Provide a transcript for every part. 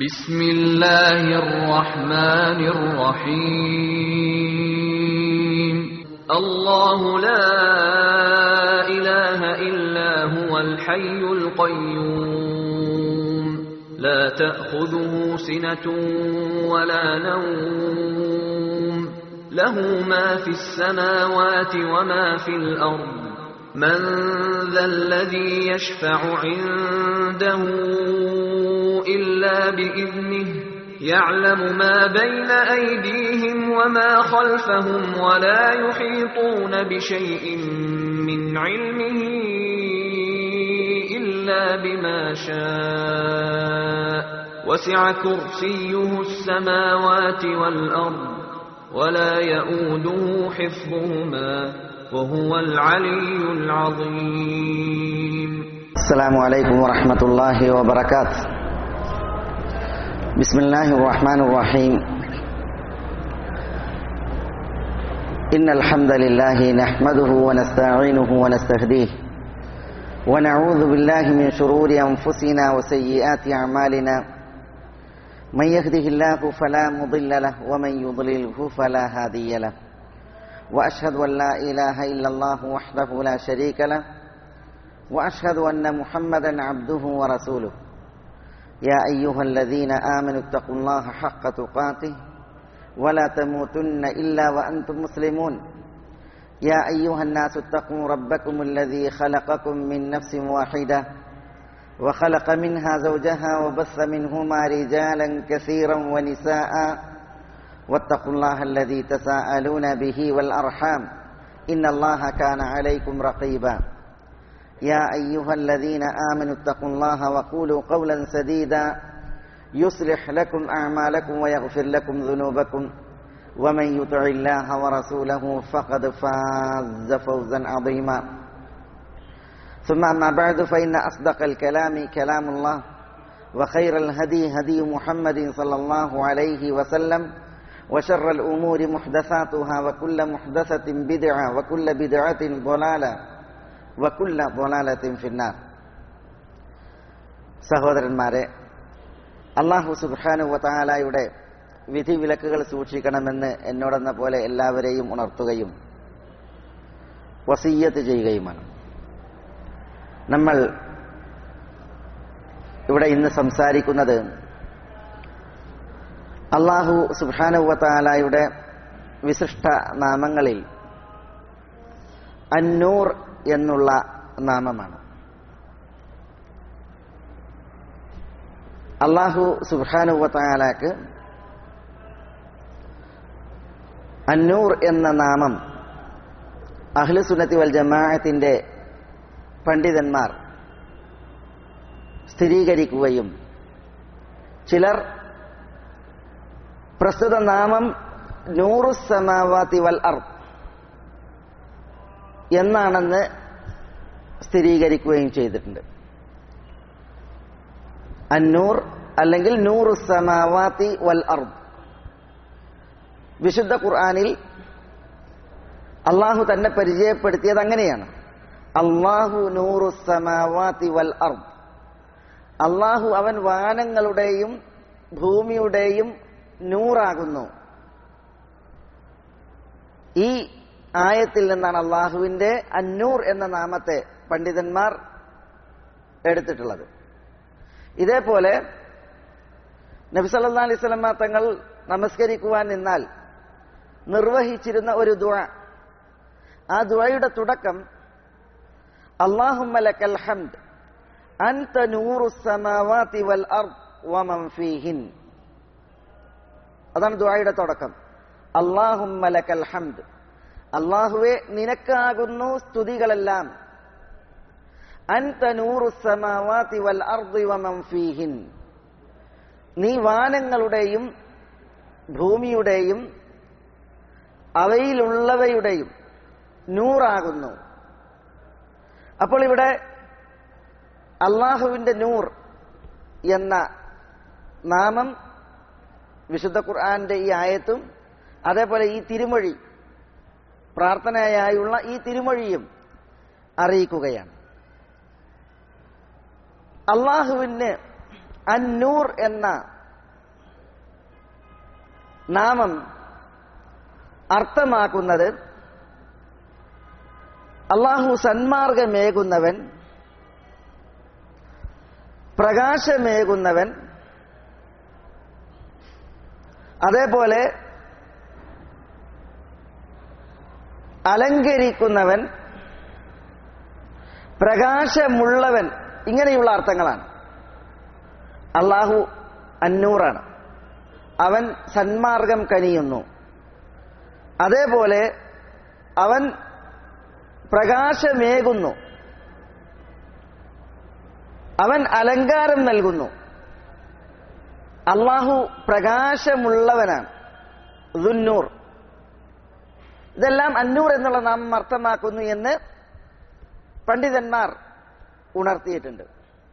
بسم الله الرحمن الرحيم الله لا إله إلا هو الحي القيوم لا تأخذه سنة ولا نوم له ما في السماوات وما في الأرض من ذا الذي يشفع عنده إلا بإذنه يعلم ما بين أيديهم وما خلفهم ولا يحيطون بشيء من علمه إلا بما شاء وسع كرسيه السماوات والأرض ولا يؤوده حفظهما وهو العلي العظيم السلام عليكم ورحمة الله وبركاته بسم الله الرحمن الرحيم إن الحمد لله نحمده ونستعينه ونستهديه ونعوذ بالله من شرور أنفسنا وسيئات أعمالنا من يهده الله فلا مضل له ومن يضلله فلا هادي له وأشهد أن لا إله إلا الله وحده لا شريك له واشهد ان محمدا عبده ورسوله يا ايها الذين امنوا اتقوا الله حق تقاته ولا تموتن الا وانتم مسلمون يا ايها الناس اتقوا ربكم الذي خلقكم من نفس واحده وخلق منها زوجها وبث منهما رجالا كثيرا ونساء واتقوا الله الذي تساءلون به والارحام ان الله كان عليكم رقيبا يا أيها الذين آمنوا اتقوا الله وقولوا قولا سديدا يصلح لكم أعمالكم ويغفر لكم ذنوبكم ومن يطع الله ورسوله فقد فاز فوزا عظيما ثم أما بعد فإن أصدق الكلام كلام الله وخير الهدي هدي محمد صلى الله عليه وسلم وشر الأمور محدثاتها وكل محدثة بدعة وكل بدعة ضلالة വക്കുല്ല ബൊലാലത്തിൻ ഫിന്നാർ സഹോദരന്മാരെ അള്ളാഹു സുബാനു വതാലായുടെ വിധി വിലക്കുകൾ സൂക്ഷിക്കണമെന്ന് എന്നോടെന്ന പോലെ എല്ലാവരെയും ഉണർത്തുകയും വസീയത്ത് ചെയ്യുകയുമാണ് നമ്മൾ ഇവിടെ ഇന്ന് സംസാരിക്കുന്നത് അള്ളാഹു സുബാനുവത്താലായുടെ വിശിഷ്ട നാമങ്ങളിൽ അന്നൂർ എന്നുള്ള നാമമാണ് അള്ളാഹു സുബാനുവത്താലാക്ക് അന്നൂർ എന്ന നാമം അഹ്ലുസുന്നത്തി വൽ ജമാഅത്തിന്റെ പണ്ഡിതന്മാർ സ്ഥിരീകരിക്കുകയും ചിലർ പ്രസ്തുത നാമം നൂറുസമാവാത്തി വൽ അർത്ത് എന്നാണെന്ന് സ്ഥിരീകരിക്കുകയും ചെയ്തിട്ടുണ്ട് അന്നൂർ അല്ലെങ്കിൽ നൂറു സമാവാത്തി വൽ അർദ് വിശുദ്ധ ഖുർആാനിൽ അള്ളാഹു തന്നെ പരിചയപ്പെടുത്തിയത് അങ്ങനെയാണ് അള്ളാഹു നൂറു സമാവാത്തി വൽ അർദ് അള്ളാഹു അവൻ വാനങ്ങളുടെയും ഭൂമിയുടെയും നൂറാകുന്നു ഈ ആയത്തിൽ നിന്നാണ് അള്ളാഹുവിന്റെ അന്നൂർ എന്ന നാമത്തെ പണ്ഡിതന്മാർ എടുത്തിട്ടുള്ളത് ഇതേപോലെ നബിസല്ലാ അലൈഹി സ്വലമ തങ്ങൾ നമസ്കരിക്കുവാൻ നിന്നാൽ നിർവഹിച്ചിരുന്ന ഒരു ദുഴ ആ ദുഴയുടെ തുടക്കം അള്ളാഹുമലക്കൽ ഹംദ് അൻത നൂറു സമാവാതി വൽ അർദ് വമൻ ഫീഹിൻ അതാണ് ദുഴയുടെ തുടക്കം അള്ളാഹുമലക്കൽ ഹംദ് അള്ളാഹുവെ നിനക്കാകുന്നു സ്തുതികളെല്ലാം നീ വാനങ്ങളുടെയും ഭൂമിയുടെയും അവയിലുള്ളവയുടെയും നൂറാകുന്നു അപ്പോൾ ഇവിടെ അള്ളാഹുവിന്റെ നൂർ എന്ന നാമം വിശുദ്ധ ഖുർആന്റെ ഈ ആയത്തും അതേപോലെ ഈ തിരുമൊഴി പ്രാർത്ഥനയായുള്ള ഈ തിരുമൊഴിയും അറിയിക്കുകയാണ് അള്ളാഹുവിന് അന്നൂർ എന്ന നാമം അർത്ഥമാക്കുന്നത് അള്ളാഹു സന്മാർഗമേകുന്നവൻ പ്രകാശമേകുന്നവൻ അതേപോലെ അലങ്കരിക്കുന്നവൻ പ്രകാശമുള്ളവൻ ഇങ്ങനെയുള്ള അർത്ഥങ്ങളാണ് അള്ളാഹു അന്നൂറാണ് അവൻ സന്മാർഗം കനിയുന്നു അതേപോലെ അവൻ പ്രകാശമേകുന്നു അവൻ അലങ്കാരം നൽകുന്നു അള്ളാഹു പ്രകാശമുള്ളവനാണ് ദുന്നൂർ ഇതെല്ലാം അന്നൂർ എന്നുള്ള നാമം അർത്ഥമാക്കുന്നു എന്ന് പണ്ഡിതന്മാർ ഉണർത്തിയിട്ടുണ്ട്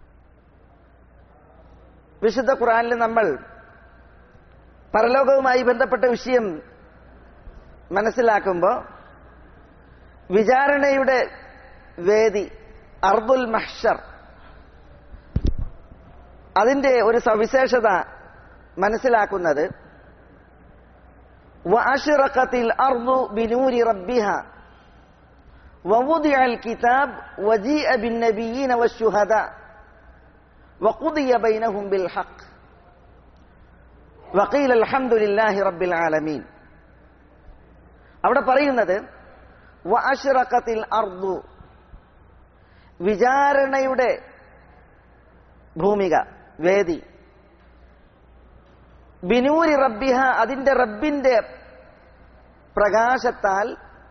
വിശുദ്ധ ഖുറാനിൽ നമ്മൾ പരലോകവുമായി ബന്ധപ്പെട്ട വിഷയം മനസ്സിലാക്കുമ്പോൾ വിചാരണയുടെ വേദി അർദുൽ മഹ്ഷർ അതിന്റെ ഒരു സവിശേഷത മനസ്സിലാക്കുന്നത് وأشرقت الأرض بنور ربها ووضع الكتاب وجيء بالنبيين والشهداء وقضي بينهم بالحق وقيل الحمد لله رب العالمين അവിടെ പറയുന്നത് വഅഷ്റഖത്തിൽ അർദു വിചാരണയുടെ ഭൂമിക വേദി ബിനൂരി റബ്ബിഹ അതിന്റെ റബ്ബിന്റെ പ്രകാശത്താൽ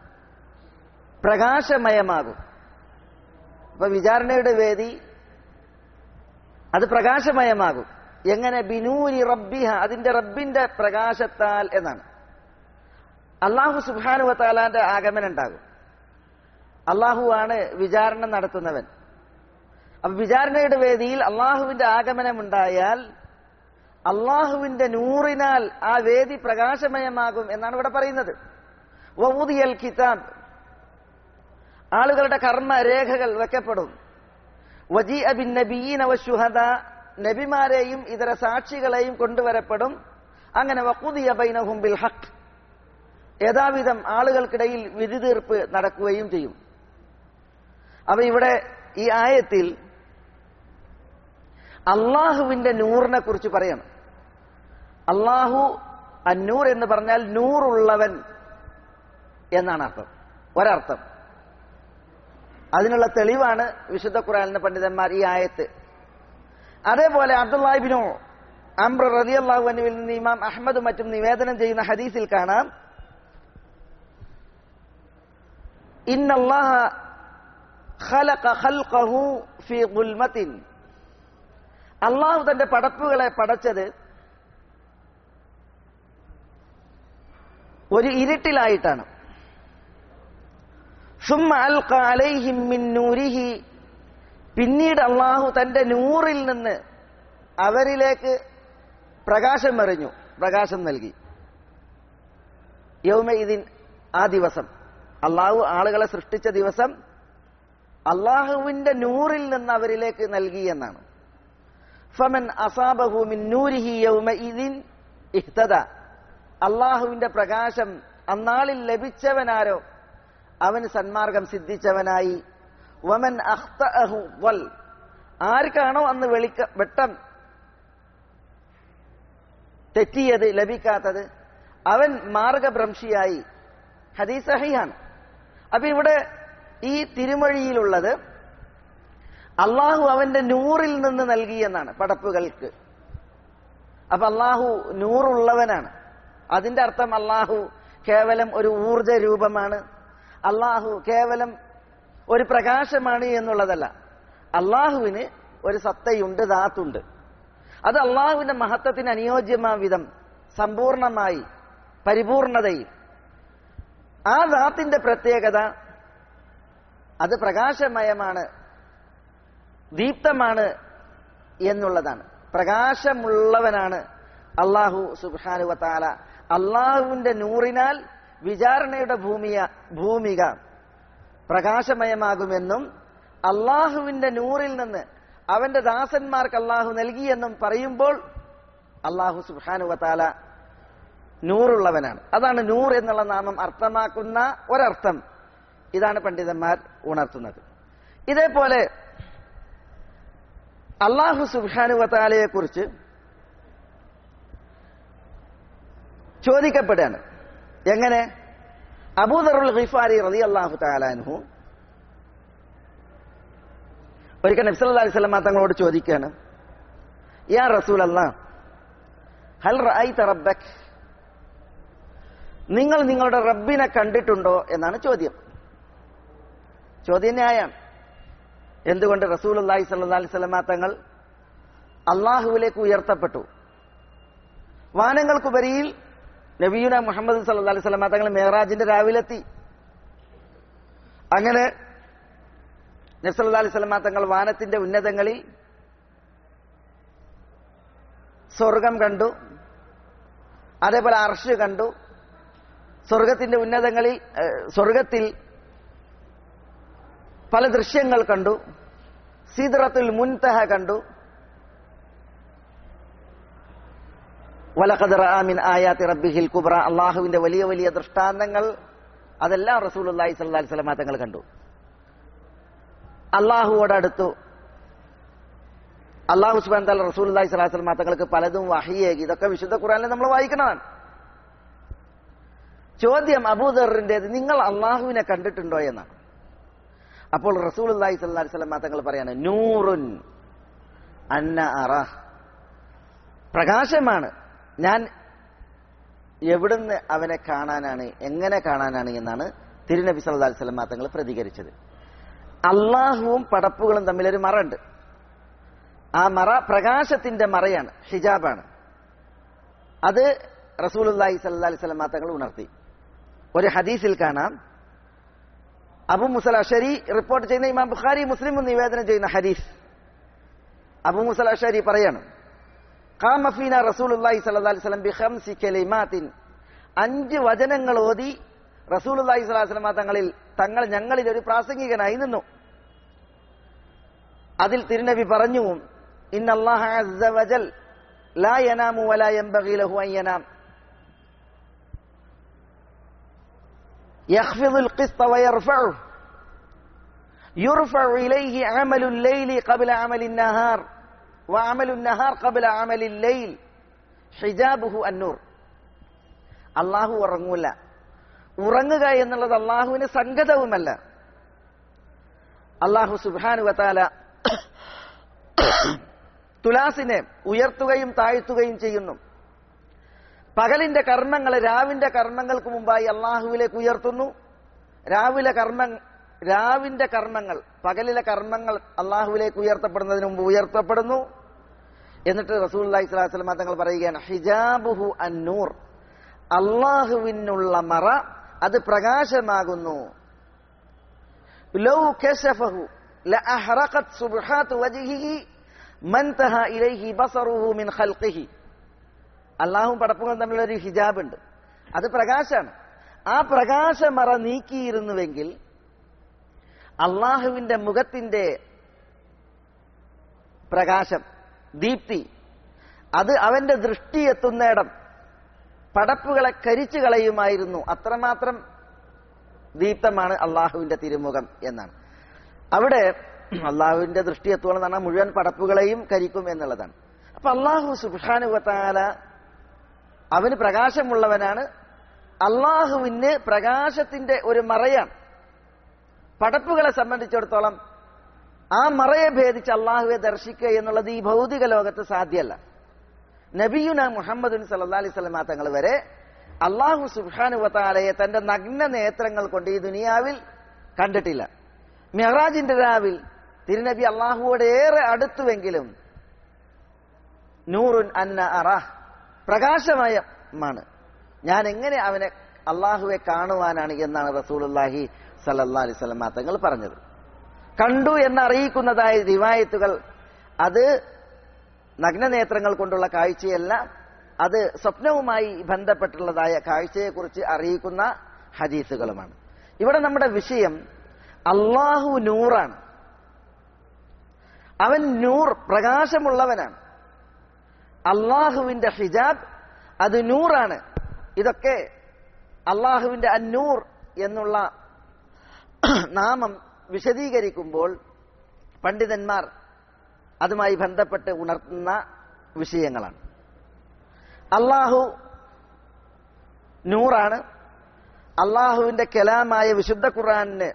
പ്രകാശമയമാകും അപ്പൊ വിചാരണയുടെ വേദി അത് പ്രകാശമയമാകും എങ്ങനെ ബിനൂരി റബ്ബിഹ അതിന്റെ റബ്ബിന്റെ പ്രകാശത്താൽ എന്നാണ് അള്ളാഹു സുബാനുവ താലാന്റെ ആഗമനം ഉണ്ടാകും അള്ളാഹു ആണ് വിചാരണ നടത്തുന്നവൻ അപ്പൊ വിചാരണയുടെ വേദിയിൽ അള്ളാഹുവിന്റെ ആഗമനം ഉണ്ടായാൽ അള്ളാഹുവിന്റെ നൂറിനാൽ ആ വേദി പ്രകാശമയമാകും എന്നാണ് ഇവിടെ പറയുന്നത് വൗദിയൽ കിതാബ് ആളുകളുടെ കർമ്മരേഖകൾ വെക്കപ്പെടും വജി അബിൻ നബീന വശുഹദ നബിമാരെയും ഇതര സാക്ഷികളെയും കൊണ്ടുവരപ്പെടും അങ്ങനെ വക്കുദിയ ബൈനഹും ബിൽ ഹക്ക് യഥാവിധം ആളുകൾക്കിടയിൽ വിധി തീർപ്പ് നടക്കുകയും ചെയ്യും അപ്പൊ ഇവിടെ ഈ ആയത്തിൽ അള്ളാഹുവിന്റെ നൂറിനെ കുറിച്ച് പറയണം അള്ളാഹു അന്നൂർ എന്ന് പറഞ്ഞാൽ നൂറുള്ളവൻ എന്നാണ് അർത്ഥം ഒരർത്ഥം അതിനുള്ള തെളിവാണ് വിശുദ്ധ ഖുറാനിന്റെ പണ്ഡിതന്മാർ ഈ ആയത്ത് അതേപോലെ അബ്ദുല്ലാഹിബിനോ അംബ്ര റതി അള്ളാഹു അനുവിൽ നിന്ന് ഇമാം അഹമ്മദ് മറ്റും നിവേദനം ചെയ്യുന്ന ഹദീസിൽ കാണാം ഇന്നല്ലാഹ ഖലഖ ഖൽഖഹു ഫീ ഗുൽമത്തിൻ അള്ളാഹു തന്റെ പടപ്പുകളെ പടച്ചത് ഒരു ഇരുട്ടിലായിട്ടാണ് സുമ്മ അൽഖ അലൈഹിം മിൻ നൂരിഹി പിന്നീട് അള്ളാഹു തന്റെ നൂറിൽ നിന്ന് അവരിലേക്ക് പ്രകാശം എറിഞ്ഞു പ്രകാശം നൽകി യൗമ ഇതിൻ ആ ദിവസം അള്ളാഹു ആളുകളെ സൃഷ്ടിച്ച ദിവസം അള്ളാഹുവിന്റെ നൂറിൽ നിന്ന് അവരിലേക്ക് നൽകി എന്നാണ് ഫമൻ അസാബഹു മിൻ നൂരിഹി യൗമ ഇതിൻ ഇഹ്തദ അള്ളാഹുവിന്റെ പ്രകാശം അന്നാളിൽ ലഭിച്ചവനാരോ അവന് സന്മാർഗം സിദ്ധിച്ചവനായി വമൻ അഖ്തഅഹു വൽ ആർക്കാണോ അന്ന് വെളിക്ക വെട്ടം തെറ്റിയത് ലഭിക്കാത്തത് അവൻ മാർഗഭ്രംശിയായി ഹദീസ് സഹിയാണ് അപ്പൊ ഇവിടെ ഈ തിരുമൊഴിയിലുള്ളത് അള്ളാഹു അവന്റെ നൂറിൽ നിന്ന് നൽകി എന്നാണ് പടപ്പുകൾക്ക് അപ്പൊ അള്ളാഹു നൂറുള്ളവനാണ് അതിന്റെ അർത്ഥം അള്ളാഹു കേവലം ഒരു ഊർജ രൂപമാണ് അള്ളാഹു കേവലം ഒരു പ്രകാശമാണ് എന്നുള്ളതല്ല അള്ളാഹുവിന് ഒരു സത്തയുണ്ട് ദാത്തുണ്ട് അത് അള്ളാഹുവിന്റെ മഹത്വത്തിന് അനുയോജ്യമാ വിധം സമ്പൂർണമായി പരിപൂർണതയിൽ ആ ദാത്തിന്റെ പ്രത്യേകത അത് പ്രകാശമയമാണ് ദീപ്തമാണ് എന്നുള്ളതാണ് പ്രകാശമുള്ളവനാണ് അള്ളാഹു സുബാനുവ താല അള്ളാഹുവിന്റെ നൂറിനാൽ വിചാരണയുടെ ഭൂമിയ ഭൂമിക പ്രകാശമയമാകുമെന്നും അള്ളാഹുവിന്റെ നൂറിൽ നിന്ന് അവന്റെ ദാസന്മാർക്ക് അള്ളാഹു നൽകിയെന്നും പറയുമ്പോൾ അള്ളാഹു സുബാനുവ താല നൂറുള്ളവനാണ് അതാണ് നൂർ എന്നുള്ള നാമം അർത്ഥമാക്കുന്ന ഒരർത്ഥം ഇതാണ് പണ്ഡിതന്മാർ ഉണർത്തുന്നത് ഇതേപോലെ അള്ളാഹു സുബാനുവത്താലയെ കുറിച്ച് ചോദിക്കപ്പെടുകയാണ് എങ്ങനെ അബൂദറുൽ ഖിഫാരി റലി അള്ളാഹു താലാൻഹു ഒരിക്കൽ നബ്സല്ലാ അലൈഹി സ്വലമ തങ്ങളോട് ചോദിക്കുകയാണ് യാ റസൂൽ അല്ലാ ഹൽ റഅയ്ത റബ്ബക് നിങ്ങൾ നിങ്ങളുടെ റബ്ബിനെ കണ്ടിട്ടുണ്ടോ എന്നാണ് ചോദ്യം ചോദ്യം ന്യായാണ് എന്തുകൊണ്ട് റസൂൽ അള്ളാഹി സല്ലാ അലൈഹി സ്വലമ തങ്ങൾ അള്ളാഹുവിലേക്ക് ഉയർത്തപ്പെട്ടു വാനങ്ങൾക്കുപരിയിൽ നബീന മുഹമ്മദ് സല്ലാ അലൈഹി സ്വലമ തങ്ങൾ മേറാജിന്റെ രാവിലെത്തി അങ്ങനെ നബ്സല്ലാ അലൈഹി സ്വലമ തങ്ങൾ വാനത്തിന്റെ ഉന്നതങ്ങളിൽ സ്വർഗം കണ്ടു അതേപോലെ അർഷ് കണ്ടു സ്വർഗത്തിന്റെ ഉന്നതങ്ങളിൽ ഏഹ്, സ്വർഗത്തിൽ പല ദൃശ്യങ്ങൾ കണ്ടു സീദ്റത്തുൽ മുൻതഹ കണ്ടു വലഖദ് റആ മിൻ ആയാത്തി റബ്ബിഹിൽ കുബ്ര അള്ളാഹുവിന്റെ വലിയ വലിയ ദൃഷ്ടാന്തങ്ങൾ അതെല്ലാം റസൂലുള്ളാഹി സ്വല്ലല്ലാഹി അലൈഹി വസല്ലം തങ്ങൾ കണ്ടു അള്ളാഹുവോട് അടുത്തു അള്ളാഹു സുബാൻ തല റസൂലുള്ളാഹി സ്വല്ലല്ലാഹി അലൈഹി വസല്ലം തങ്ങൾക്ക് പലതും വഹിയേകി ഇതൊക്കെ വിശുദ്ധ ഖുറാനിൽ നമ്മൾ വായിക്കണതാണ് ചോദ്യം അബൂദറിന്റേത് നിങ്ങൾ അള്ളാഹുവിനെ കണ്ടിട്ടുണ്ടോ എന്നാണ് അപ്പോൾ റസൂൽ അള്ളാഹി സ്വല്ലല്ലാഹി അലൈഹി വസല്ലം തങ്ങൾ പറയാണ് നൂറുൻ അന്ന അറ പ്രകാശമാണ് ഞാൻ എവിടുന്ന് അവനെ കാണാനാണ് എങ്ങനെ കാണാനാണ് എന്നാണ് തിരുനബി സല്ലല്ലാഹി അലൈഹി വസല്ലം തങ്ങൾ പ്രതികരിച്ചത് അള്ളാഹുവും പടപ്പുകളും തമ്മിലൊരു മറണ്ട് ആ മറ പ്രകാശത്തിന്റെ മറയാണ് ഹിജാബാണ് അത് റസൂലുള്ളാഹി സല്ലല്ലാഹി അലൈഹി വസല്ലം തങ്ങൾ ഉണർത്തി ഒരു ഹദീസിൽ കാണാം അബു മുസൽ അഷരി റിപ്പോർട്ട് ചെയ്യുന്ന ഇമാം ബുഖാരി മുസ്ലിം നിവേദനം ചെയ്യുന്ന ഹദീസ് അബു മുസൽ അഷരി പറയാണ് ഖാമ ഫീന റസൂലുള്ളാഹി സ്വല്ലല്ലാഹി അലൈഹി വസല്ലം ബിഖംസി കലിമാത്തിൻ അഞ്ച് വചനങ്ങൾ ഓതി റസൂലുള്ളാഹി സ്വല്ലല്ലാഹി അലൈഹി വസല്ലം തങ്ങളിൽ തങ്ങൾ ഞങ്ങളിൽ ഒരു പ്രാസംഗികനായി നിന്നു അതിൽ തിരുനബി പറഞ്ഞു ഇന്നല്ലാഹ അസ്സ വജൽ ലാ യനാമു വലാ യൻബഗി ലഹു അൻ യനാം يخفض القسط ويرفعه يرفع إليه عمل الليل قبل عمل النهار وعمل النهار قبل عمل الليل حجابه النور അള്ളാഹു ഉറങ്ങൂല ഉറങ്ങുക എന്നുള്ളത് അള്ളാഹുവിന് സംഗതവുമല്ല അള്ളാഹു സുബാനു വത്താല തുലാസിനെ ഉയർത്തുകയും താഴ്ത്തുകയും ചെയ്യുന്നു പകലിന്റെ കർമ്മങ്ങൾ രാവിന്റെ കർമ്മങ്ങൾക്ക് മുമ്പായി അള്ളാഹുവിലേക്ക് ഉയർത്തുന്നു രാവിലെ കർമ്മ രാവിന്റെ കർമ്മങ്ങൾ പകലിലെ കർമ്മങ്ങൾ അള്ളാഹുവിലേക്ക് ഉയർത്തപ്പെടുന്നതിന് മുമ്പ് ഉയർത്തപ്പെടുന്നു എന്നിട്ട് റസൂൽ അലൈഹി സ്വലാസ്ലമ തങ്ങൾ പറയുകയാണ് ഹിജാബുഹു അന്നൂർ അള്ളാഹുവിനുള്ള മറ അത് പ്രകാശമാകുന്നു ലൗ കശഫഹു ലഅഹറഖത് സുബ്ഹാത്തു വജ്ഹിഹി മൻതഹ ഇലൈഹി ബസറുഹു മിൻ ഖൽഖിഹി അള്ളാഹും പടപ്പുകളും തമ്മിലൊരു ഹിജാബ് ഉണ്ട് അത് പ്രകാശമാണ് ആ പ്രകാശമറ നീക്കിയിരുന്നുവെങ്കിൽ അള്ളാഹുവിന്റെ മുഖത്തിന്റെ പ്രകാശം ദീപ്തി അത് അവന്റെ ദൃഷ്ടി എത്തുന്നിടം പടപ്പുകളെ കരിച്ചു കളയുമായിരുന്നു അത്രമാത്രം ദീപ്തമാണ് അള്ളാഹുവിന്റെ തിരുമുഖം എന്നാണ് അവിടെ അള്ളാഹുവിന്റെ ദൃഷ്ടി എത്തുകയെന്ന് പറഞ്ഞാൽ മുഴുവൻ പടപ്പുകളെയും കരിക്കും എന്നുള്ളതാണ് അപ്പൊ അള്ളാഹു സുബാനുവത്താല അവന് പ്രകാശമുള്ളവനാണ് അള്ളാഹുവിന് പ്രകാശത്തിന്റെ ഒരു മറയാണ് പടപ്പുകളെ സംബന്ധിച്ചിടത്തോളം ആ മറയെ ഭേദിച്ച് അള്ളാഹുവെ ദർശിക്കുക എന്നുള്ളത് ഈ ഭൗതിക ലോകത്ത് സാധ്യമല്ല നബിയുന മുഹമ്മദ് സല്ലാ അലൈഹി സ്വലമാ തങ്ങൾ വരെ അള്ളാഹു സുബാനുവത്താലയെ തന്റെ നഗ്ന നേത്രങ്ങൾ കൊണ്ട് ഈ ദുനിയാവിൽ കണ്ടിട്ടില്ല മെഹറാജിന്റെ രാവിൽ തിരുനബി അള്ളാഹുവോട് ഏറെ അടുത്തുവെങ്കിലും നൂറുൻ അന്ന അറാഹ് പ്രകാശമയമാണ് ഞാൻ എങ്ങനെ അവനെ അള്ളാഹുവെ കാണുവാനാണ് എന്നാണ് റസൂലുല്ലാഹി സല്ലല്ലാഹി അലൈഹി വസല്ലം തങ്ങൾ പറഞ്ഞത് കണ്ടു എന്നറിയിക്കുന്നതായ റിവായത്തുകൾ അത് നഗ്നനേത്രങ്ങൾ കൊണ്ടുള്ള കാഴ്ചയല്ല അത് സ്വപ്നവുമായി ബന്ധപ്പെട്ടുള്ളതായ കാഴ്ചയെക്കുറിച്ച് അറിയിക്കുന്ന ഹദീസുകളുമാണ് ഇവിടെ നമ്മുടെ വിഷയം അള്ളാഹു നൂറാണ് അവൻ നൂർ പ്രകാശമുള്ളവനാണ് അള്ളാഹുവിന്റെ ഹിജാബ് അത് നൂറാണ് ഇതൊക്കെ അള്ളാഹുവിന്റെ അന്നൂർ എന്നുള്ള നാമം വിശദീകരിക്കുമ്പോൾ പണ്ഡിതന്മാർ അതുമായി ബന്ധപ്പെട്ട് ഉണർത്തുന്ന വിഷയങ്ങളാണ് അള്ളാഹു നൂറാണ് അള്ളാഹുവിന്റെ കലാമായ വിശുദ്ധ ഖുർആാനിന്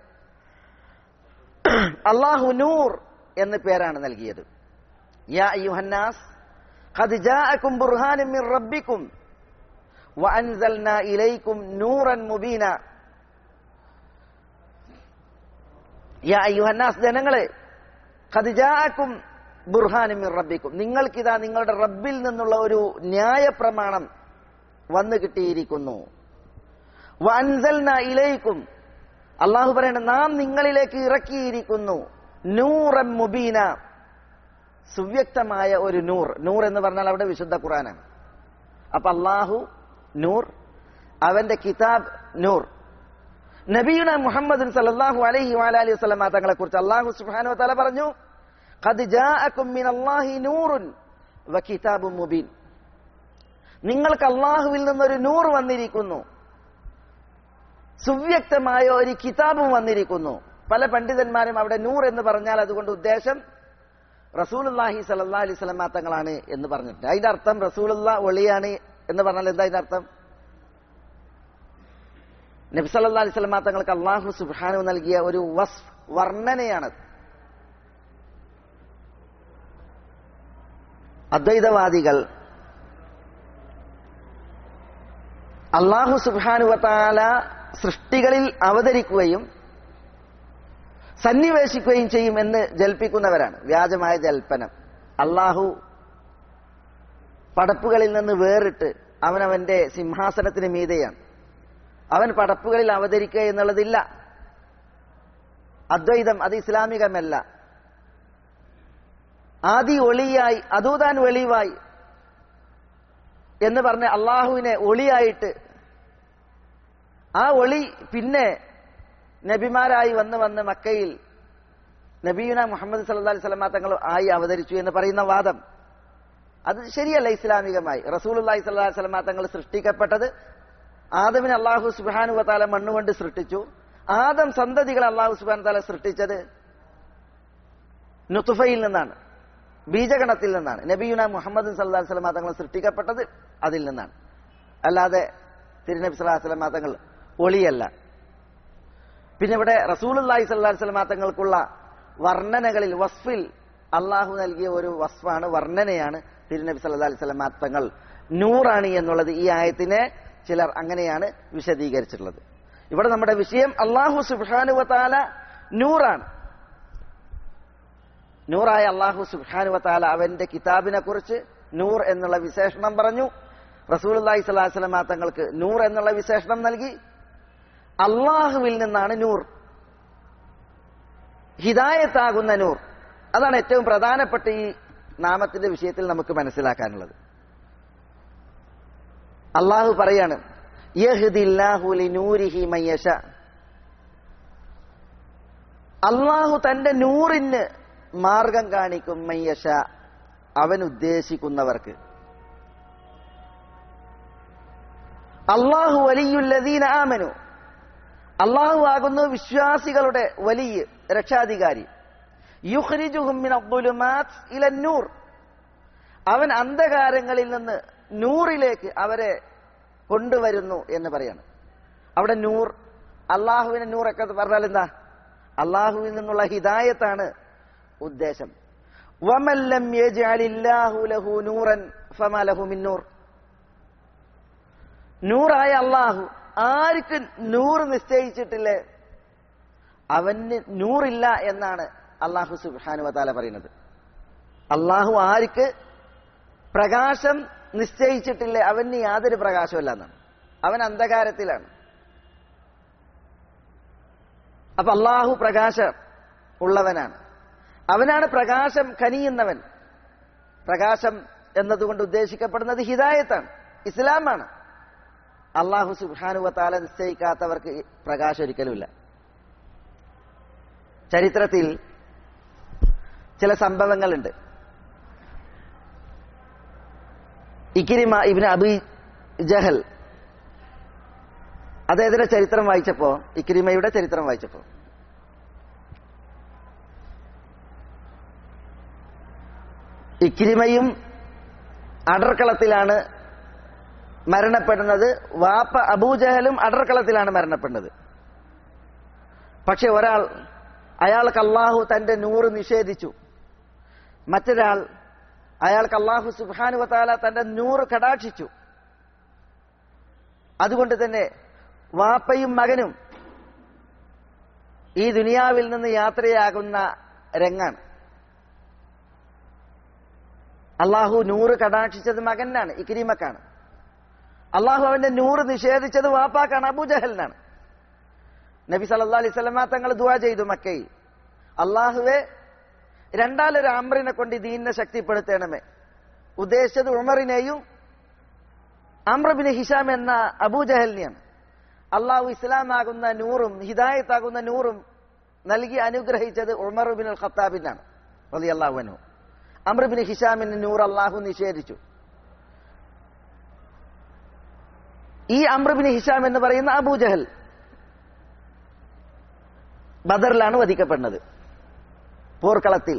അള്ളാഹു നൂർ എന്ന് പേരാണ് നൽകിയത് യാ അയ്യുഹന്നാസ് قد جاءكم برهان من ربكم وأنزلنا إليكم نورا مبينا യാ അയ്യുഹന്നാസ് ജനങ്ങളെ قد جاءكم برهان من ربكم നിങ്ങൾക്കിതാ നിങ്ങളുടെ റബ്ബിൽ നിന്നുള്ള ഒരു ന്യായ പ്രമാണം വന്നു കിട്ടിയിരിക്കുന്നു വൻസൽന ഇലയിക്കും അള്ളാഹു പറയണ നാം നിങ്ങളിലേക്ക് ഇറക്കിയിരിക്കുന്നു നൂറൻ മുബീന സുവ്യക്തമായ ഒരു നൂർ നൂർ എന്ന് പറഞ്ഞാൽ അവിടെ വിശുദ്ധ ഖുറാനാണ് അപ്പൊ അള്ളാഹു നൂർ അവന്റെ കിതാബ് നൂർ നബിയുന മുഹമ്മദ് സല്ലല്ലാഹു അലൈഹി വഅലൈഹി വസല്ലമ തങ്ങളെ കുറിച്ച് അള്ളാഹു സുബ്ഹാനഹു വതആല പറഞ്ഞു ഖദ് ജാഅകും മിനല്ലാഹി നൂറുൻ വകിതാബും മുബീൻ നിങ്ങൾക്ക് അള്ളാഹുവിൽ നിന്നൊരു നൂർ വന്നിരിക്കുന്നു സുവ്യക്തമായ ഒരു കിതാബും വന്നിരിക്കുന്നു പല പണ്ഡിതന്മാരും അവിടെ നൂർ എന്ന് പറഞ്ഞാൽ അതുകൊണ്ട് ഉദ്ദേശം റസൂലുല്ലാഹി സല്ലാ അലൈഹി സ്വലമാ തങ്ങളാണ് എന്ന് പറഞ്ഞിട്ടുണ്ട് അതിന്റെ അർത്ഥം റസൂലുള്ള ഒളിയാണ് എന്ന് പറഞ്ഞാൽ എന്താ അതിന്റെ അർത്ഥം നബി സല്ലാ അലൈഹി സ്വലമാ തങ്ങൾക്ക് അള്ളാഹു സുബാനു നൽകിയ ഒരു വസ് വർണ്ണനയാണത് അദ്വൈതവാദികൾ അള്ളാഹു സുബാനുവത്താല സൃഷ്ടികളിൽ അവതരിക്കുകയും സന്നിവേശിക്കുകയും ചെയ്യും എന്ന് ജൽപ്പിക്കുന്നവരാണ് വ്യാജമായ ജൽപ്പനം അള്ളാഹു പടപ്പുകളിൽ നിന്ന് വേറിട്ട് അവനവന്റെ സിംഹാസനത്തിന് മീതെയാണ് അവൻ പടപ്പുകളിൽ അവതരിക്കുക എന്നുള്ളതില്ല അദ്വൈതം അത് ഇസ്ലാമികമല്ല ആദി ഒളിയായി അതൂതാൻ വെളിവായി എന്ന് പറഞ്ഞ് അള്ളാഹുവിനെ ഒളിയായിട്ട് ആ ഒളി പിന്നെ നബിമാരായി വന്ന് വന്ന് മക്കയിൽ നബീന മുഹമ്മദ് സല്ലാ അലൈഹി സ്വലമ തങ്ങൾ ആയി അവതരിച്ചു എന്ന് പറയുന്ന വാദം അത് ശരിയല്ല ഇസ്ലാമികമായി റസൂൽ അള്ളാഹി സ്വല്ലാ സ്വലമ തങ്ങൾ സൃഷ്ടിക്കപ്പെട്ടത് ആദമിന് അള്ളാഹു സുബാനു വത്താല മണ്ണുകൊണ്ട് സൃഷ്ടിച്ചു ആദം സന്തതികൾ അള്ളാഹു സുബാൻ താല സൃഷ്ടിച്ചത് നുത്തുഫയിൽ നിന്നാണ് ബീജഗണത്തിൽ നിന്നാണ് നബിയുന മുഹമ്മദ് സല്ലാ സ്വലമ തങ്ങൾ സൃഷ്ടിക്കപ്പെട്ടത് അതിൽ നിന്നാണ് അല്ലാതെ തിരുനബി സ്വലാ സ്വലമ തങ്ങൾ ഒളിയല്ല പിന്നെ ഇവിടെ റസൂലുല്ലാഹി സ്വല്ലാ സ്വലമ തങ്ങൾക്കുള്ള വർണ്ണനകളിൽ വസ്ഫിൽ അള്ളാഹു നൽകിയ ഒരു വസ്ഫാണ് വർണ്ണനയാണ് തിരുനബി സല്ലാ അലൈഹി സ്വലമ തങ്ങൾ നൂറാണ് എന്നുള്ളത് ഈ ആയത്തിനെ ചിലർ അങ്ങനെയാണ് വിശദീകരിച്ചിട്ടുള്ളത് ഇവിടെ നമ്മുടെ വിഷയം അള്ളാഹു സുബാനുവത്താല നൂറാണ് നൂറായ അള്ളാഹു സുബാനുവത്താല അവന്റെ കിതാബിനെ കുറിച്ച് നൂർ എന്നുള്ള വിശേഷണം പറഞ്ഞു റസൂൽ അള്ളാഹി സ്വലാഹു സ്വലമ തങ്ങൾക്ക് നൂർ എന്നുള്ള വിശേഷണം നൽകി അള്ളാഹുവിൽ നിന്നാണ് നൂർ ഹിദായത്താകുന്ന നൂർ അതാണ് ഏറ്റവും പ്രധാനപ്പെട്ട ഈ നാമത്തിന്റെ വിഷയത്തിൽ നമുക്ക് മനസ്സിലാക്കാനുള്ളത് അള്ളാഹു പറയാണ് അള്ളാഹു തന്റെ നൂറിന് മാർഗം കാണിക്കും മയ്യഷ അവൻ ഉദ്ദേശിക്കുന്നവർക്ക് അള്ളാഹു വലിയുല്ലദീന ആമനു അള്ളാഹു ആകുന്നു വിശ്വാസികളുടെ വലിയ രക്ഷാധികാരി നൂർ അവൻ അന്ധകാരങ്ങളിൽ നിന്ന് നൂറിലേക്ക് അവരെ കൊണ്ടുവരുന്നു എന്ന് പറയാണ് അവിടെ നൂർ അള്ളാഹുവിനെ നൂറൊക്കെ പറഞ്ഞാൽ എന്താ അള്ളാഹുവിൽ നിന്നുള്ള ഹിദായത്താണ് ഉദ്ദേശം വമല്ലം ലഹു നൂറൻ ഫമലഹു മിന്നൂർ നൂറായ അള്ളാഹു ആർക്ക് നൂറ് നിശ്ചയിച്ചിട്ടില്ലേ അവന് നൂറില്ല എന്നാണ് അള്ളാഹു സുബാനു വതാല പറയുന്നത് അള്ളാഹു ആർക്ക് പ്രകാശം നിശ്ചയിച്ചിട്ടില്ലേ അവന് യാതൊരു പ്രകാശമല്ല എന്നാണ് അവൻ അന്ധകാരത്തിലാണ് അപ്പൊ അള്ളാഹു പ്രകാശം ഉള്ളവനാണ് അവനാണ് പ്രകാശം കനിയുന്നവൻ പ്രകാശം എന്നതുകൊണ്ട് ഉദ്ദേശിക്കപ്പെടുന്നത് ഹിദായത്താണ് ഇസ്ലാമാണ് അള്ളാഹു സുബാനുവത്താല നിശ്ചയിക്കാത്തവർക്ക് പ്രകാശം ഒരിക്കലുമില്ല ചരിത്രത്തിൽ ചില സംഭവങ്ങളുണ്ട് ഇക്കിരിമ ഇബിന് അബി ജഹൽ അദ്ദേഹത്തിന്റെ ചരിത്രം വായിച്ചപ്പോ ഇക്രിമയുടെ ചരിത്രം വായിച്ചപ്പോ ഇക്രിമയും അടർക്കളത്തിലാണ് മരണപ്പെടുന്നത് വാപ്പ അബൂജഹലും അടർക്കളത്തിലാണ് മരണപ്പെടുന്നത് പക്ഷെ ഒരാൾ അയാൾക്ക് അള്ളാഹു തന്റെ നൂറ് നിഷേധിച്ചു മറ്റൊരാൾ അയാൾക്ക് അള്ളാഹു സുബാനുവത്താല തന്റെ നൂറ് കടാക്ഷിച്ചു അതുകൊണ്ട് തന്നെ വാപ്പയും മകനും ഈ ദുനിയാവിൽ നിന്ന് യാത്രയാകുന്ന രംഗാണ് അള്ളാഹു നൂറ് കടാക്ഷിച്ചത് മകനാണ് ഇക്രീമക്കാണ് അള്ളാഹു അവന്റെ നൂറ് നിഷേധിച്ചത് വാപ്പാക്കാണ് അബൂജഹലിനാണ് നബി സല്ലാ അലൈഹി സ്വലമ തങ്ങൾ ദുവാ ചെയ്തു മക്കയിൽ അള്ളാഹുവെ രണ്ടാലൊരു അമ്രിനെ കൊണ്ട് ഈ ദീനിനെ ശക്തിപ്പെടുത്തണമേ ഉദ്ദേശിച്ചത് ഉമറിനെയും അമ്രബിന് ഹിഷാം എന്ന അബൂജഹലിനെയാണ് അള്ളാഹു ഇസ്ലാമാകുന്ന നൂറും ഹിദായത്താകുന്ന നൂറും നൽകി അനുഗ്രഹിച്ചത് ഉമർ ബിൻ അൽ ഖത്താബിനാണ് റലി അള്ളാഹുനു അമ്രബിന് ഹിഷാമിന് നൂർ അള്ളാഹു നിഷേധിച്ചു ഈ അമ്രബിന് ഹിഷാം എന്ന് പറയുന്ന അബൂജഹൽ ബദറിലാണ് വധിക്കപ്പെടുന്നത് പോർക്കളത്തിൽ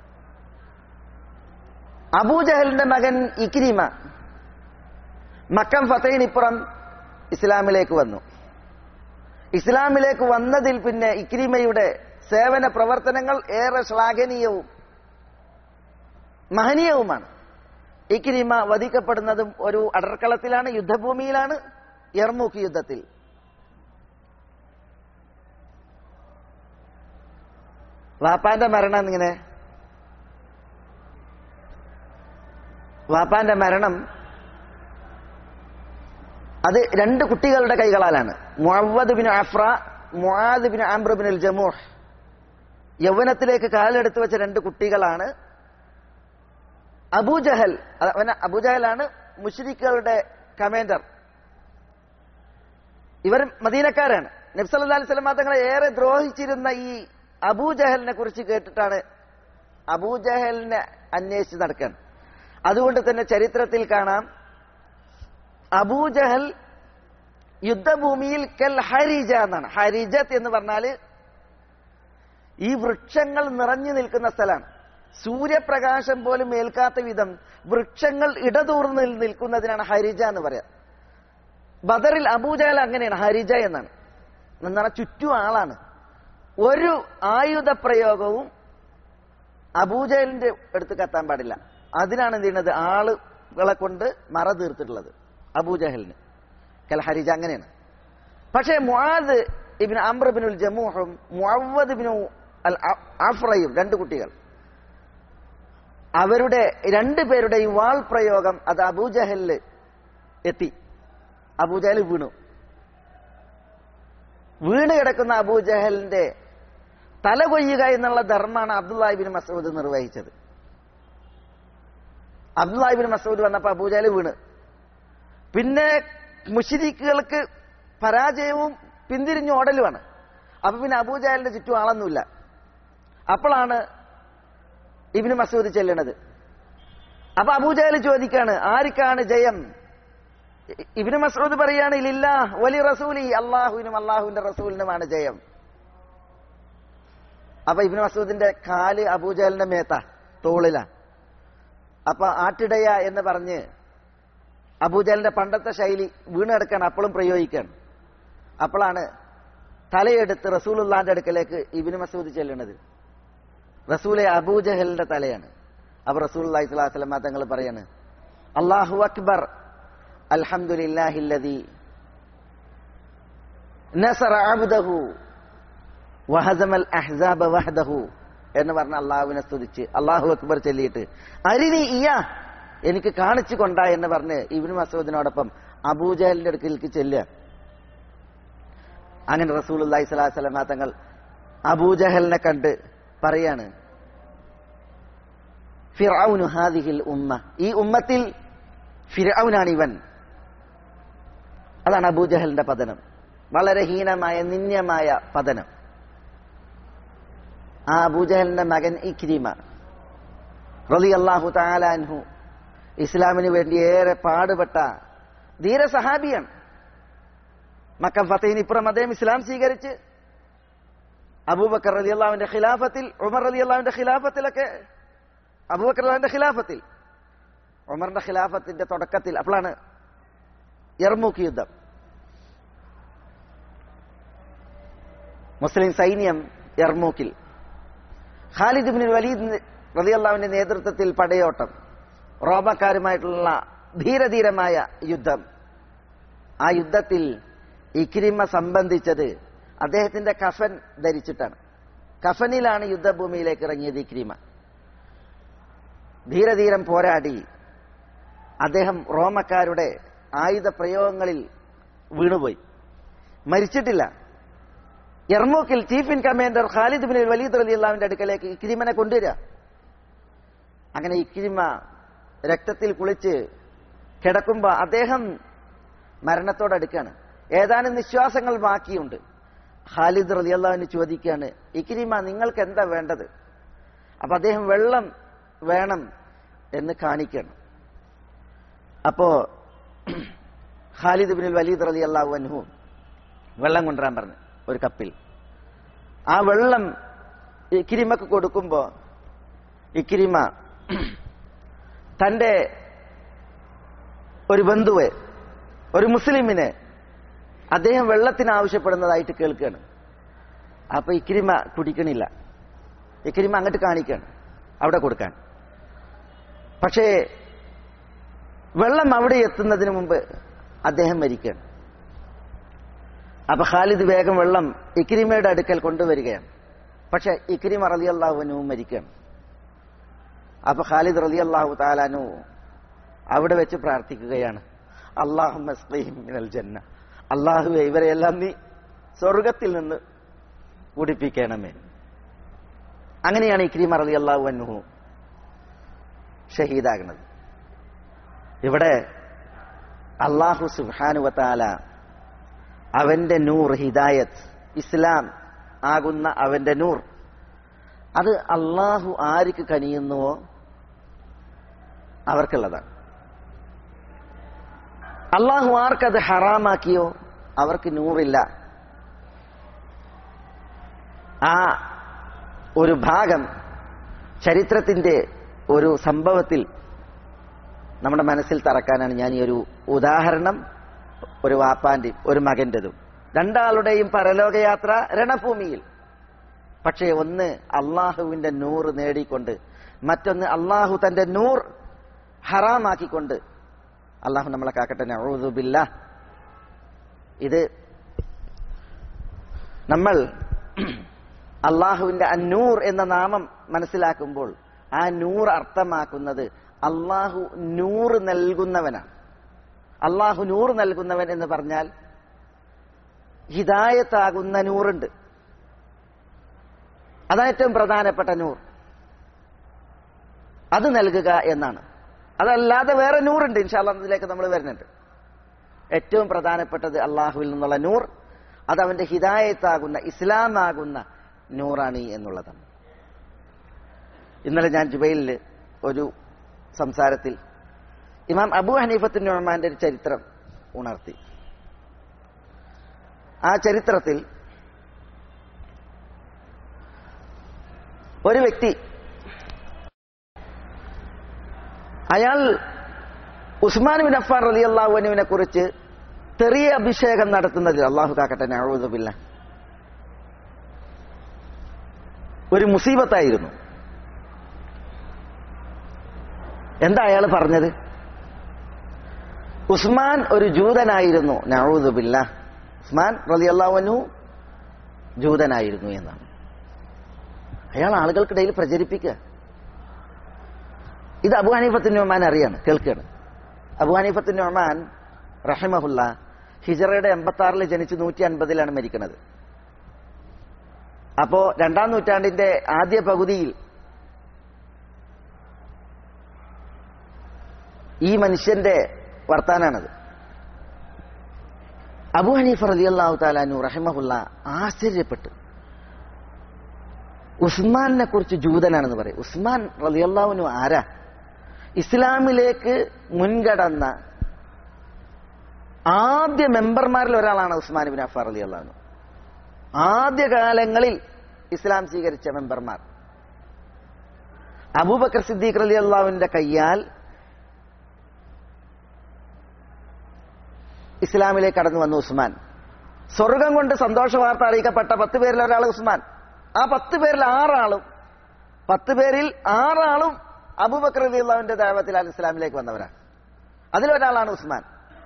അബൂജഹലിന്റെ മകൻ ഇക്രീമ മക്കം ഫത്തൈനിപ്പുറം ഇസ്ലാമിലേക്ക് വന്നു ഇസ്ലാമിലേക്ക് വന്നതിൽ പിന്നെ ഇക്രീമയുടെ സേവന പ്രവർത്തനങ്ങൾ ഏറെ ശ്ലാഘനീയവും മഹനീയവുമാണ് ഇക്രീമ വധിക്കപ്പെടുന്നതും ഒരു അടർക്കളത്തിലാണ് യുദ്ധഭൂമിയിലാണ് യർമൂക്ക് യുദ്ധത്തിൽ വാപ്പാന്റെ മരണം ഇങ്ങനെ വാപ്പാന്റെ മരണം അത് രണ്ട് കുട്ടികളുടെ കൈകളാലാണ് Muhammad bin Afra Muadh bin Amr bin al Jamuh യൗവനത്തിലേക്ക് കാലെടുത്ത് വെച്ച രണ്ട് കുട്ടികളാണ് അബൂജഹൽ അവന അബൂജഹലാണ് മുഷ്രിഖുകളുടെ കമാൻഡർ ഇവർ മദീനക്കാരാണ് നബ്സല്ലാ അലൈഹി സ്വലമാ തങ്ങളെ ഏറെ ദ്രോഹിച്ചിരുന്ന ഈ അബൂജഹലിനെ കുറിച്ച് കേട്ടിട്ടാണ് അബൂജഹലിനെ അന്വേഷിച്ച് നടക്കാൻ അതുകൊണ്ട് തന്നെ ചരിത്രത്തിൽ കാണാം അബൂജഹൽ യുദ്ധഭൂമിയിൽ കൽ ഹരിജ എന്നാണ് ഹരിജത്ത് എന്ന് പറഞ്ഞാൽ ഈ വൃക്ഷങ്ങൾ നിറഞ്ഞു നിൽക്കുന്ന സ്ഥലമാണ് സൂര്യപ്രകാശം പോലും ഏൽക്കാത്ത വിധം വൃക്ഷങ്ങൾ ഇടതൂർന്ന് നിൽക്കുന്നതിനാണ് ഹരിജ എന്ന് പറയാം ബദറിൽ അബൂജഹൽ അങ്ങനെയാണ് ഹരിജ എന്നാണ് എന്നാൽ ചുറ്റും ആളാണ് ഒരു ആയുധ പ്രയോഗവും അബൂജഹലിന്റെ അടുത്ത് കത്താൻ പാടില്ല അതിനാണ് എന്ത് ചെയ്യുന്നത് ആളുകളെ കൊണ്ട് മറ തീർത്തിട്ടുള്ളത് അബൂജഹലിന് കൽ ഹരിജ അങ്ങനെയാണ് പക്ഷേ മുആദ് ഇബിൻ അമ്രബിനുൽ ജമൂഹും മുഅവദ് ബിനു അൽ അഫ്രയും രണ്ട് കുട്ടികൾ അവരുടെ രണ്ടു പേരുടെയും വാൾ പ്രയോഗം അത് അബൂജഹലില് എത്തി അബൂജഹൽ വീണു വീണ് കിടക്കുന്ന അബൂജഹലിന്റെ തല കൊയ്യുക എന്നുള്ള ധർമ്മമാണ് അബ്ദുല്ലാഹിബിൻ മസൂദ് നിർവഹിച്ചത് അബ്ദുല്ലാഹിബിൻ മസൂദ് വന്നപ്പോ അബൂജഹൽ വീണ് പിന്നെ മുഷിരിക്കുകൾക്ക് പരാജയവും പിന്തിരിഞ്ഞു ഓടലുമാണ് അപ്പൊ പിന്നെ അബൂജാലിന്റെ ചുറ്റും ആളൊന്നുമില്ല അപ്പോഴാണ് ഇബിന് മസൂദ് ചെല്ലണത് അപ്പൊ അബൂജാൽ ചോദിക്കാണ് ആർക്കാണ് ജയം ഇബിന് മസൂദ് പറയാണ് ഇല്ല വലി റസൂലി അള്ളാഹുവിനും അള്ളാഹുവിന്റെ റസൂലിനുമാണ് ജയം അപ്പൊ ഇബിന് മസൂദിന്റെ കാല് അബൂജാലിന്റെ മേത്ത തോളില അപ്പൊ ആട്ടിടയ എന്ന് പറഞ്ഞ് അബൂജാലിന്റെ പണ്ടത്തെ ശൈലി വീണെടുക്കാണ് അപ്പോഴും പ്രയോഗിക്കുകയാണ് അപ്പോഴാണ് തലയെടുത്ത് റസൂലുള്ളാന്റെ അടുക്കലേക്ക് ഇബിന് മസൂദ് ചെല്ലുന്നത് റസൂലെ അബൂജഹലിന്റെ തലയാണ് അപ്പൊ റസൂൽ അള്ളഹി സ്വലാസ്ലമ തങ്ങൾ പറയാണ് അള്ളാഹു അക്ബർ അൽഹംദുലില്ലാഹില്ലദി നസറ അബ്ദഹു വഹസമൽ അഹ്സാബ വഹദഹു എന്ന് പറഞ്ഞ അള്ളാഹുവിനെ സ്തുതിച്ച് അള്ളാഹു അക്ബർ ചൊല്ലിയിട്ട് അരിനി ഇയാ എനിക്ക് കാണിച്ചു കൊണ്ട എന്ന് പറഞ്ഞ് ഇബിന് മസൂദിനോടൊപ്പം അബൂജഹലിന്റെ അടുക്കിലേക്ക് ചെല്ലുക അങ്ങനെ റസൂൽ അള്ളഹി സ്വലാസ്ലമ തങ്ങൾ അബൂജഹലിനെ കണ്ട് പറയാണ് ഫിറൌനു ഹാദിഹിൽ ഉമ്മ ഈ ഉമ്മത്തിൽ ഫിറൌനാണ് ഇവൻ അതാണ് അബൂജഹലിന്റെ പതനം വളരെ ഹീനമായ നിന്യമായ പതനം ആ അബൂജഹലിന്റെ മകൻ ഇക്രീമ റലി അള്ളാഹു താലാൻഹു ഇസ്ലാമിന് വേണ്ടി ഏറെ പാടുപെട്ട ധീരസഹാബിയാണ് മക്കം ഫത്തഹിന് ഇപ്പുറം അദ്ദേഹം ഇസ്ലാം സ്വീകരിച്ച് അബൂബക്കർ അലി അള്ളാവിന്റെ ഖിലാഫത്തിൽ ഉമർ അലി അള്ളാവിന്റെ ഖിലാഫത്തിലൊക്കെ അബൂബക്കർ അള്ളാവിന്റെ ഖിലാഫത്തിൽ ഉമറിന്റെ ഖിലാഫത്തിന്റെ തുടക്കത്തിൽ അപ്പോഴാണ് യർമൂക്ക് യുദ്ധം മുസ്ലിം സൈന്യം യർമൂക്കിൽ ഖാലിദ് ബിൻ വലീദ് റളിയല്ലാഹുവിന്റെ നേതൃത്വത്തിൽ പടയോട്ടം റോമക്കാരുമായിട്ടുള്ള ധീരധീരമായ യുദ്ധം ആ യുദ്ധത്തിൽ ഇക്രിമ സംബന്ധിച്ചത് അദ്ദേഹത്തിന്റെ കഫൻ ധരിച്ചിട്ടാണ് കഫനിലാണ് യുദ്ധഭൂമിയിലേക്ക് ഇറങ്ങിയത് ഇക്രിമ ധീരധീരം പോരാടി അദ്ദേഹം റോമക്കാരുടെ ആയുധ പ്രയോഗങ്ങളിൽ വീണുപോയി മരിച്ചിട്ടില്ല എർമൂക്കിൽ chief in commander Khalid bin Walid അലി അള്ളാവിന്റെ അടുക്കലേക്ക് ഇക്രിമനെ കൊണ്ടുവരിക അങ്ങനെ ഇക്രിമ രക്തത്തിൽ കുളിച്ച് കിടക്കുമ്പോ അദ്ദേഹം മരണത്തോടടുക്കാണ് ഏതാനും നിശ്വാസങ്ങൾ ബാക്കിയുണ്ട് ഖാലിദ് റലി അള്ളാഹുവിന് ചോദിക്കുകയാണ് ഇക്രിമ നിങ്ങൾക്ക് എന്താ വേണ്ടത് അപ്പൊ അദ്ദേഹം വെള്ളം വേണം എന്ന് കാണിക്കണം അപ്പോ ഖാലിദ് ബിൻ വലീദ് റലി അള്ളാഹു അൻഹു വെള്ളം കൊണ്ടുവരാൻ പറഞ്ഞു ഒരു കപ്പിൽ ആ വെള്ളം ഇക്കിരിമക്ക് കൊടുക്കുമ്പോ ഇക്കിരിമ തന്റെ ഒരു ബന്ധുവെ ഒരു മുസ്ലിമിനെ അദ്ദേഹം വെള്ളത്തിന് ആവശ്യപ്പെടുന്നതായിട്ട് കേൾക്കുകയാണ് അപ്പൊ ഇക്കിരിമ കുടിക്കണില്ല ഇക്കിരിമ അങ്ങോട്ട് കാണിക്കാണ് അവിടെ കൊടുക്കാൻ പക്ഷേ വെള്ളം അവിടെ എത്തുന്നതിന് മുമ്പ് അദ്ദേഹം മരിക്കുകയാണ് അപ്പൊ ഖാലിദ് വേഗം വെള്ളം ഇക്രിമയുടെ അടുക്കൽ കൊണ്ടുവരികയാണ് പക്ഷെ ഇക്രിമ റലി അള്ളാഹുവിനും മരിക്കുകയാണ് അപ്പൊ ഖാലിദ് റലി അള്ളാഹു താലാനു അവിടെ വെച്ച് പ്രാർത്ഥിക്കുകയാണ് അള്ളാഹു മിനൽ ജന്ന അള്ളാഹു ഇവരെയെല്ലാം നീ സ്വർഗത്തിൽ നിന്ന് കുടിപ്പിക്കണമേ അങ്ങനെയാണ് ഇക്രിമ റലി അള്ളാഹു അനുഹു ഷഹീദാകുന്നത് ഇവിടെ അള്ളാഹു സുഹാനുവത്താല അവന്റെ നൂർ ഹിദായത്ത് ഇസ്ലാം ആകുന്ന അവന്റെ നൂർ അത് അള്ളാഹു ആർക്ക് കനിയുന്നുവോ അവർക്കുള്ളതാണ് അള്ളാഹു ആർക്കത് ഹറാമാക്കിയോ അവർക്ക് നൂറില്ല ആ ഒരു ഭാഗം ചരിത്രത്തിന്റെ ഒരു സംഭവത്തിൽ നമ്മുടെ മനസ്സിൽ തറക്കാനാണ് ഞാൻ ഈ ഒരു ഉദാഹരണം ഒരു വാപ്പാന്റെയും ഒരു മകന്റെതും രണ്ടാളുടെയും പരലോകയാത്ര രണഭൂമിയിൽ പക്ഷേ ഒന്ന് അള്ളാഹുവിന്റെ നൂറ് നേടിക്കൊണ്ട് മറ്റൊന്ന് അള്ളാഹു തന്റെ നൂർ ഹറാമാക്കിക്കൊണ്ട് അള്ളാഹു നമ്മളെ കാക്കട്ടെ നഊദുബില്ല ഇത് നമ്മൾ അള്ളാഹുവിന്റെ അന്നൂർ എന്ന നാമം മനസ്സിലാക്കുമ്പോൾ ആ നൂർ അർത്ഥമാക്കുന്നത് അള്ളാഹു നൂറ് നൽകുന്നവനാണ് അള്ളാഹു നൂറ് നൽകുന്നവൻ എന്ന് പറഞ്ഞാൽ ഹിദായത്താകുന്ന നൂറുണ്ട് അതാണ് ഏറ്റവും പ്രധാനപ്പെട്ട നൂർ അത് നൽകുക എന്നാണ് അതല്ലാതെ വേറെ നൂറുണ്ട് ഇൻഷാല്ലതിലേക്ക് നമ്മൾ വരുന്നുണ്ട് ഏറ്റവും പ്രധാനപ്പെട്ടത് അള്ളാഹുവിൽ നിന്നുള്ള നൂർ അത് അവന്റെ ഹിദായത്താകുന്ന ഇസ്ലാമാകുന്ന നൂറാണ് എന്നുള്ളതാണ് ഇന്നലെ ഞാൻ ജുബൈലിൽ ഒരു സംസാരത്തിൽ ഇമാം അബു ഹനീഫത്തിൻ നോമാന്റെ ഒരു ചരിത്രം ഉണർത്തി ആ ചരിത്രത്തിൽ ഒരു വ്യക്തി അയാൾ ഉസ്മാൻ ബിൻ അഫാൻ റലി അള്ളാഹുവിനെ കുറിച്ച് തെറിയ അഭിഷേകം നടത്തുന്നതിൽ അള്ളാഹു കാക്കട്ടെ നഴുതുമില്ല ഒരു മുസീബത്തായിരുന്നു എന്താ അയാൾ പറഞ്ഞത് ഉസ്മാൻ ഒരു ജൂതനായിരുന്നു നഴുതുബില്ല ഉസ്മാൻ റലി അള്ളാഹുനു ജൂതനായിരുന്നു എന്നാണ് അയാൾ ആളുകൾക്കിടയിൽ പ്രചരിപ്പിക്കുക ഇത് അബു ഹനീഫത്തിൻ നൊമാൻ അറിയാണ് കേൾക്കുകയാണ് അബു ഹനീഫത്തിൻ നൊമാൻ റഹിമഹുല്ല ഹിജറയുടെ എൺപത്തി ആറിൽ ജനിച്ച് നൂറ്റി അൻപതിലാണ് മരിക്കുന്നത് അപ്പോ രണ്ടാം നൂറ്റാണ്ടിന്റെ ആദ്യ പകുതിയിൽ ഈ മനുഷ്യന്റെ വർത്താനാണത് അബു ഹനീഫ് റലി അള്ളാഹു താലാനു റഹിമഹുല്ല ആശ്ചര്യപ്പെട്ടു ഉസ്മാനെ കുറിച്ച് ജൂതനാണെന്ന് പറയും ഉസ്മാൻ റലിയല്ലാവിനു ആരാ ഇസ്ലാമിലേക്ക് മുൻകടന്ന ആദ്യ മെമ്പർമാരിൽ ഒരാളാണ് ഉസ്മാൻ ബിൻ അഫാർ അലി അള്ളഹാനു ആദ്യ കാലങ്ങളിൽ ഇസ്ലാം സ്വീകരിച്ച മെമ്പർമാർ അബൂബക്കർ സിദ്ദീഖ് അലി അള്ളാഹുവിന്റെ കയ്യാൽ ഇസ്ലാമിലേക്ക് കടന്നു വന്നു ഉസ്മാൻ സ്വർഗം കൊണ്ട് സന്തോഷ വാർത്ത അറിയിക്കപ്പെട്ട പത്ത് പേരിൽ ഒരാൾ ഉസ്മാൻ ആ പത്ത് പേരിൽ ആറാളും പത്ത് പേരിൽ ആറാളും അബൂബക്കർ അലി അള്ളാഹുവിന്റെ ദൈവത്തിൽ അൽ ഇസ്ലാമിലേക്ക് വന്നവരാണ് അതിലൊരാളാണ് ഉസ്മാൻ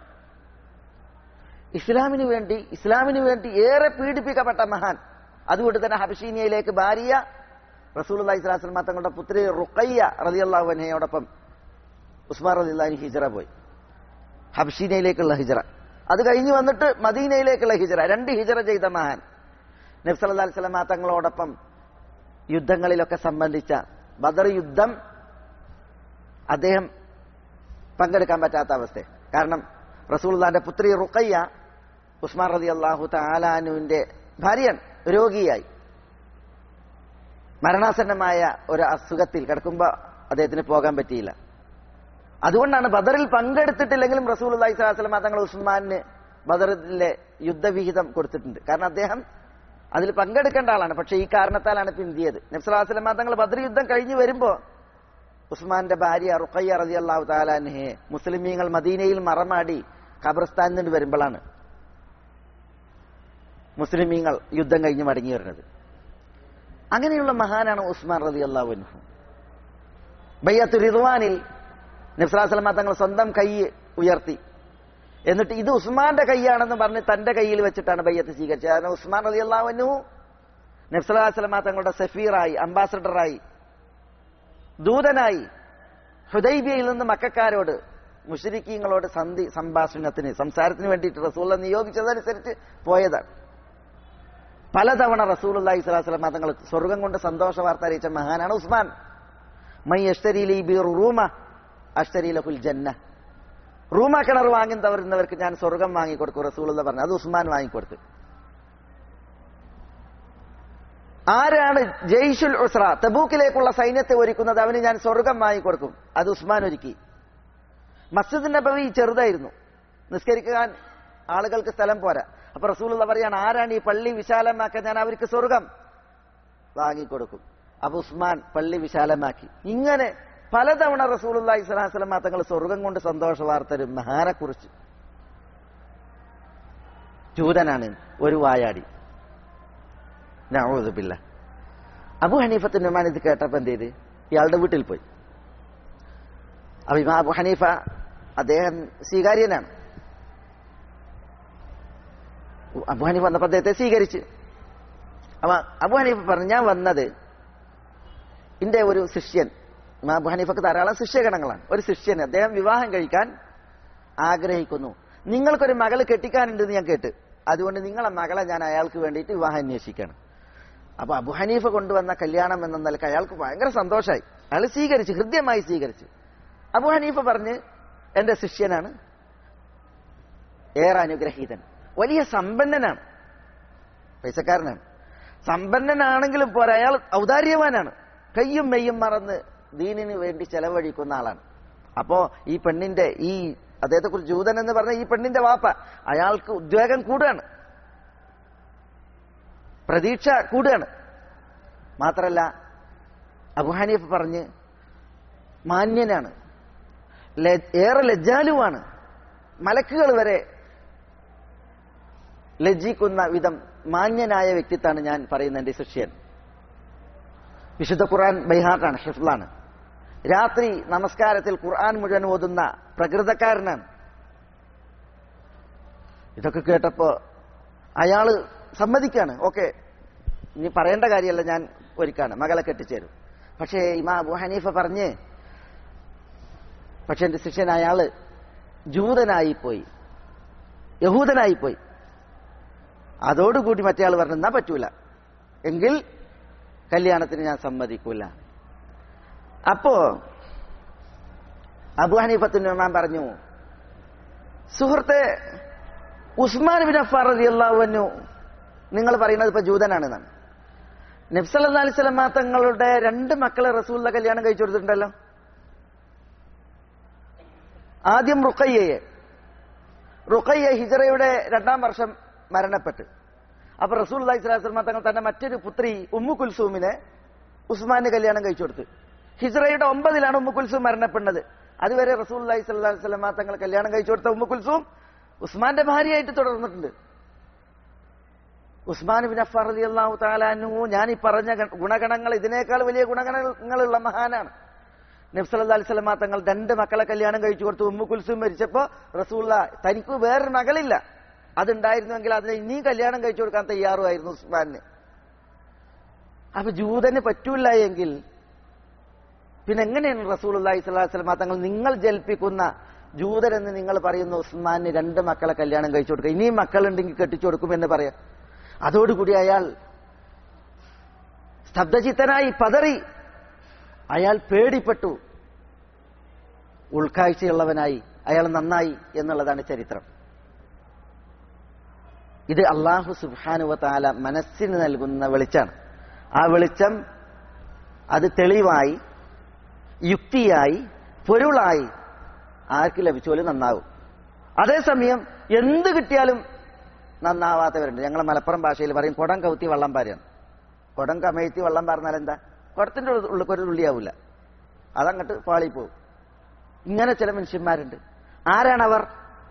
ഇസ്ലാമിന് വേണ്ടി ഇസ്ലാമിന് വേണ്ടി ഏറെ പീഡിപ്പിക്കപ്പെട്ട മഹാൻ അതുകൊണ്ട് തന്നെ ഹബഷീനിയയിലേക്ക് ഭാര്യ റസൂൽ അള്ളഹി സ്വലാസ്ലമ തങ്ങളുടെ പുത്രി റുക്കയ്യ റലിയല്ലാഹു അനയോടൊപ്പം ഉസ്മാൻ റലിള്ളാഹി ഹിജറ പോയി ഹബ്ഷീനയിലേക്കുള്ള ഹിജറ അത് കഴിഞ്ഞ് വന്നിട്ട് മദീനയിലേക്കുള്ള ഹിജറ രണ്ട് ഹിജറ ചെയ്ത മഹാൻ നബ്സല്ലാ സ്വലമ തങ്ങളോടൊപ്പം യുദ്ധങ്ങളിലൊക്കെ സംബന്ധിച്ച ബദർ യുദ്ധം അദ്ദേഹം പങ്കെടുക്കാൻ പറ്റാത്ത അവസ്ഥ കാരണം റസൂൽദാന്റെ പുത്രി റുക്കയ്യ ഉസ്മാൻ റതി അള്ളാഹു താലാനുവിന്റെ ഭാര്യയാണ് രോഗിയായി മരണാസന്നമായ ഒരു അസുഖത്തിൽ കിടക്കുമ്പോൾ അദ്ദേഹത്തിന് പോകാൻ പറ്റിയില്ല അതുകൊണ്ടാണ് ബദറിൽ പങ്കെടുത്തിട്ടില്ലെങ്കിലും റസൂൽ അള്ളഹി സ്വലാസ്ലം തങ്ങൾ ഉസ്മാന് ബദറിലെ യുദ്ധവിഹിതം കൊടുത്തിട്ടുണ്ട് കാരണം അദ്ദേഹം അതിൽ പങ്കെടുക്കേണ്ട ആളാണ് പക്ഷെ ഈ കാരണത്താലാണ് പിന്തിയത് നബ്സലാസ്ലം തങ്ങൾ ബദർ യുദ്ധം കഴിഞ്ഞു വരുമ്പോ ഉസ്മാന്റെ ഭാര്യ റുഖയ്യ റതി അള്ളാഹു താലാൻഹെ മുസ്ലിമീങ്ങൾ മദീനയിൽ മറമാടി ഖബർസ്ഥാനിൽ നിന്ന് വരുമ്പോഴാണ് മുസ്ലിമീങ്ങൾ യുദ്ധം കഴിഞ്ഞ് മടങ്ങി വരുന്നത് അങ്ങനെയുള്ള മഹാനാണ് ഉസ്മാൻ റതി അള്ളാഹു ബയ്യത്തു റിദ്വാനിൽ നബ്സലാസ്ലമ തങ്ങൾ സ്വന്തം കൈ ഉയർത്തി എന്നിട്ട് ഇത് ഉസ്മാന്റെ കൈയാണെന്ന് പറഞ്ഞ് തന്റെ കയ്യിൽ വെച്ചിട്ടാണ് ബയ്യത്ത് സ്വീകരിച്ചത് കാരണം ഉസ്മാൻ റതി അള്ളാഹുനു നബ്സലാസ്ലമ തങ്ങളുടെ സഫീറായി അംബാസഡറായി ദൂതനായി ഹുദൈബിയയിൽ നിന്ന് മക്കാരോട് മുഷരിക്കീങ്ങളോട് സന്ധി സംഭാഷണത്തിന് സംസാരത്തിന് വേണ്ടിയിട്ട് റസൂള്ള നിയോഗിച്ചതനുസരിച്ച് പോയതാണ് പലതവണ റസൂൽ അള്ളാഹി സ്വലാസ്ലം തങ്ങൾ സ്വർഗം കൊണ്ട് സന്തോഷ വാർത്ത അറിയിച്ച മഹാനാണ് ഉസ്മാൻ മൈ അഷ്തരിയിലെ ഈ ബീർ റൂമ അഷ്തരിയിലഹുൽ ജന്ന റൂമ കിണർ വാങ്ങുന്നവരുന്നവർക്ക് ഞാൻ സ്വർഗം വാങ്ങിക്കൊടുക്കും റസൂൽ പറഞ്ഞു അത് ഉസ്മാൻ വാങ്ങിക്കൊടുത്തു ആരാണ് ജയ്ഷുൽ ഉസ്ര തബൂക്കിലേക്കുള്ള സൈന്യത്തെ ഒരുക്കുന്നത് അവന് ഞാൻ സ്വർഗം വാങ്ങിക്കൊടുക്കും അത് ഉസ്മാൻ ഒരുക്കി മസ്ജിദ് നബവി ചെറുതായിരുന്നു നിസ്കരിക്കാൻ ആളുകൾക്ക് സ്ഥലം പോരാ അപ്പൊ റസൂലുള്ള പറയാണ് ആരാണ് ഈ പള്ളി വിശാലമാക്കാൻ ഞാൻ അവർക്ക് സ്വർഗം വാങ്ങിക്കൊടുക്കും അപ്പൊ ഉസ്മാൻ പള്ളി വിശാലമാക്കി ഇങ്ങനെ പലതവണ റസൂലുള്ള ഇസ്ലാസ്ലം തങ്ങൾ സ്വർഗം കൊണ്ട് സന്തോഷ വാർത്തരും മഹാനെ കുറിച്ച് ചൂതനാണ് ഒരു വായാടി നവോദുബില്ല അബു ഹനീഫത്ത് നുമാൻ ഇത് കേട്ടപ്പോ എന്ത് ചെയ്ത് ഇയാളുടെ വീട്ടിൽ പോയി അപ്പൊ ഇമാ അബു ഹനീഫ അദ്ദേഹം സ്വീകാര്യനാണ് അബു ഹനീഫ് വന്നപ്പോ അദ്ദേഹത്തെ സ്വീകരിച്ച് അപ്പൊ അബു ഹനീഫ് പറഞ്ഞു ഞാൻ വന്നത് എന്റെ ഒരു ശിഷ്യൻ ഇമാ അബു ഹനീഫക്ക് ധാരാളം ശിഷ്യഗണങ്ങളാണ് ഒരു ശിഷ്യൻ അദ്ദേഹം വിവാഹം കഴിക്കാൻ ആഗ്രഹിക്കുന്നു നിങ്ങൾക്കൊരു മകള് കെട്ടിക്കാനുണ്ടെന്ന് ഞാൻ കേട്ട് അതുകൊണ്ട് നിങ്ങളെ മകളെ ഞാൻ അയാൾക്ക് വേണ്ടിയിട്ട് വിവാഹം അന്വേഷിക്കണം അപ്പൊ അബു ഹനീഫ കൊണ്ടുവന്ന കല്യാണം എന്ന നിലക്ക് അയാൾക്ക് ഭയങ്കര സന്തോഷമായി അയാൾ സ്വീകരിച്ചു ഹൃദ്യമായി സ്വീകരിച്ചു അബു ഹനീഫ പറഞ്ഞ് എന്റെ ശിഷ്യനാണ് ഏറെ അനുഗ്രഹീതൻ വലിയ സമ്പന്നനാണ് പൈസക്കാരനാണ് സമ്പന്നനാണെങ്കിലും പോരാ അയാൾ ഔദാര്യവാനാണ് കയ്യും മെയ്യും മറന്ന് ദീനിന് വേണ്ടി ചെലവഴിക്കുന്ന ആളാണ് അപ്പോ ഈ പെണ്ണിന്റെ ഈ അദ്ദേഹത്തെ കുറിച്ച് ജൂതൻ എന്ന് പറഞ്ഞ ഈ പെണ്ണിന്റെ വാപ്പ അയാൾക്ക് ഉദ്വേഗം കൂടുകയാണ് പ്രതീക്ഷ കൂടുകയാണ് മാത്രല്ല അബുഹാനീഫ് പറഞ്ഞ് മാന്യനാണ് ഏറെ ലജ്ജാലുവാണ് മലക്കുകൾ വരെ ലജ്ജിക്കുന്ന വിധം മാന്യനായ വ്യക്തിത്വമാണ് ഞാൻ പറയുന്ന എന്റെ ശിഷ്യൻ വിശുദ്ധ ഖുർആൻ ബൈഹാർട്ടാണ് ഹിഫ്ലാണ് രാത്രി നമസ്കാരത്തിൽ ഖുർആൻ മുഴുവൻ ഓതുന്ന പ്രകൃതക്കാരനാണ് ഇതൊക്കെ കേട്ടപ്പോ അയാള് സമ്മതിക്കാണ് ഓക്കെ ഇനി പറയേണ്ട കാര്യമല്ല ഞാൻ ഒരുക്കാണ് മകളെ കെട്ടിച്ചേരും പക്ഷേ ഇമാ അബു ഹനീഫ പറഞ്ഞ് പക്ഷെ എന്റെ ശിഷ്യൻ അയാള് ജൂതനായിപ്പോയി യഹൂദനായിപ്പോയി അതോടുകൂടി മറ്റേ ആൾ പറഞ്ഞു എന്നാ പറ്റൂല എങ്കിൽ കല്യാണത്തിന് ഞാൻ സമ്മതിക്കൂല അപ്പോ അബു ഹനീഫത്തിന് ഞാൻ പറഞ്ഞു സുഹൃത്തെ ഉസ്മാൻ ബിൻ അഫാർ റതി അള്ളാഹുവിനു നിങ്ങൾ പറയുന്നത് ഇപ്പൊ ജൂതനാണെന്നാണ് നബ്സല്ലാ അലൈഹി സ്വലമ തങ്ങളുടെ രണ്ട് മക്കളെ റസൂലിന്റെ കല്യാണം കഴിച്ചു കൊടുത്തിട്ടുണ്ടല്ലോ ആദ്യം റുക്കയ്യയെ റുഖയ്യ ഹിജറയുടെ രണ്ടാം വർഷം മരണപ്പെട്ട് അപ്പൊ റസൂൽ അലൈഹി സ്വലാസ്ലമ തങ്ങൾ തന്റെ മറ്റൊരു പുത്രി ഉമ്മു കുൽസൂമിനെ ഉസ്മാന് കല്യാണം കഴിച്ചു കൊടുത്തു ഹിജ്റയുടെ ഒമ്പതിലാണ് ഉമ്മു കുൽസൂം മരണപ്പെടുന്നത് അതുവരെ റസൂൽ അലൈഹി സ്വലാഹു വസ്ലമ തങ്ങൾ കല്യാണം കഴിച്ചു കൊടുത്ത ഉമ്മു കുൽസൂം ഉസ്മാന്റെ ഭാര്യയായിട്ട് തുടർന്നിട്ടുണ്ട് ഉസ്മാൻ ബിൻ അഫാർ അലി അള്ളാഹു താലാനു ഞാൻ ഈ പറഞ്ഞ ഗ- ഗുണഗണങ്ങൾ ഇതിനേക്കാൾ വലിയ ഗുണഗണങ്ങളുള്ള മഹാനാണ് നബ്സല്ലാ അലൈഹി സ്വലമ തങ്ങൾ രണ്ട് മക്കളെ കല്യാണം കഴിച്ചു കൊടുത്തു ഉമ്മു കുൽസും മരിച്ചപ്പോ റസൂല്ല തനിക്ക് വേറൊരു മകളില്ല അതുണ്ടായിരുന്നുവെങ്കിൽ അതിനെ ഇനിയും കല്യാണം കഴിച്ചു കൊടുക്കാൻ തയ്യാറുമായിരുന്നു ഉസ്മാന് അപ്പൊ ജൂതന് പറ്റൂല എങ്കിൽ പിന്നെ എങ്ങനെയാണ് റസൂൽ അള്ളാഹി സ്വലാഹു സ്വലമ തങ്ങൾ നിങ്ങൾ ജൽപ്പിക്കുന്ന ജൂതരെന്ന് നിങ്ങൾ പറയുന്ന ഉസ്മാന് രണ്ട് മക്കളെ കല്യാണം കഴിച്ചു കൊടുക്കുക ഇനിയും മക്കളുണ്ടെങ്കിൽ കെട്ടിച്ചു കൊടുക്കുമെന്ന് പറയാം അതോടുകൂടി അയാൾ സ്തബ്ധചിത്തനായി പതറി അയാൾ പേടിപ്പെട്ടു ഉൾക്കാഴ്ചയുള്ളവനായി അയാൾ നന്നായി എന്നുള്ളതാണ് ചരിത്രം ഇത് അള്ളാഹു സുബാനുവ താല മനസ്സിന് നൽകുന്ന വെളിച്ചാണ് ആ വെളിച്ചം അത് തെളിവായി യുക്തിയായി പൊരുളായി ആർക്ക് ലഭിച്ചാലും നന്നാവും അതേസമയം എന്ത് കിട്ടിയാലും നന്നാവാത്തവരുണ്ട് ഞങ്ങളെ മലപ്പുറം ഭാഷയിൽ പറയും കുടം കൗത്തി വള്ളം പാരയാണ് കുടം കമഴ്ത്തി വള്ളം പാർന്നാൽ എന്താ കുടത്തിന്റെ ഉള്ളിൽ ഒരു തുള്ളിയാവില്ല അതങ്ങോട്ട് പാളിപ്പോവും ഇങ്ങനെ ചില മനുഷ്യന്മാരുണ്ട് ആരാണവർ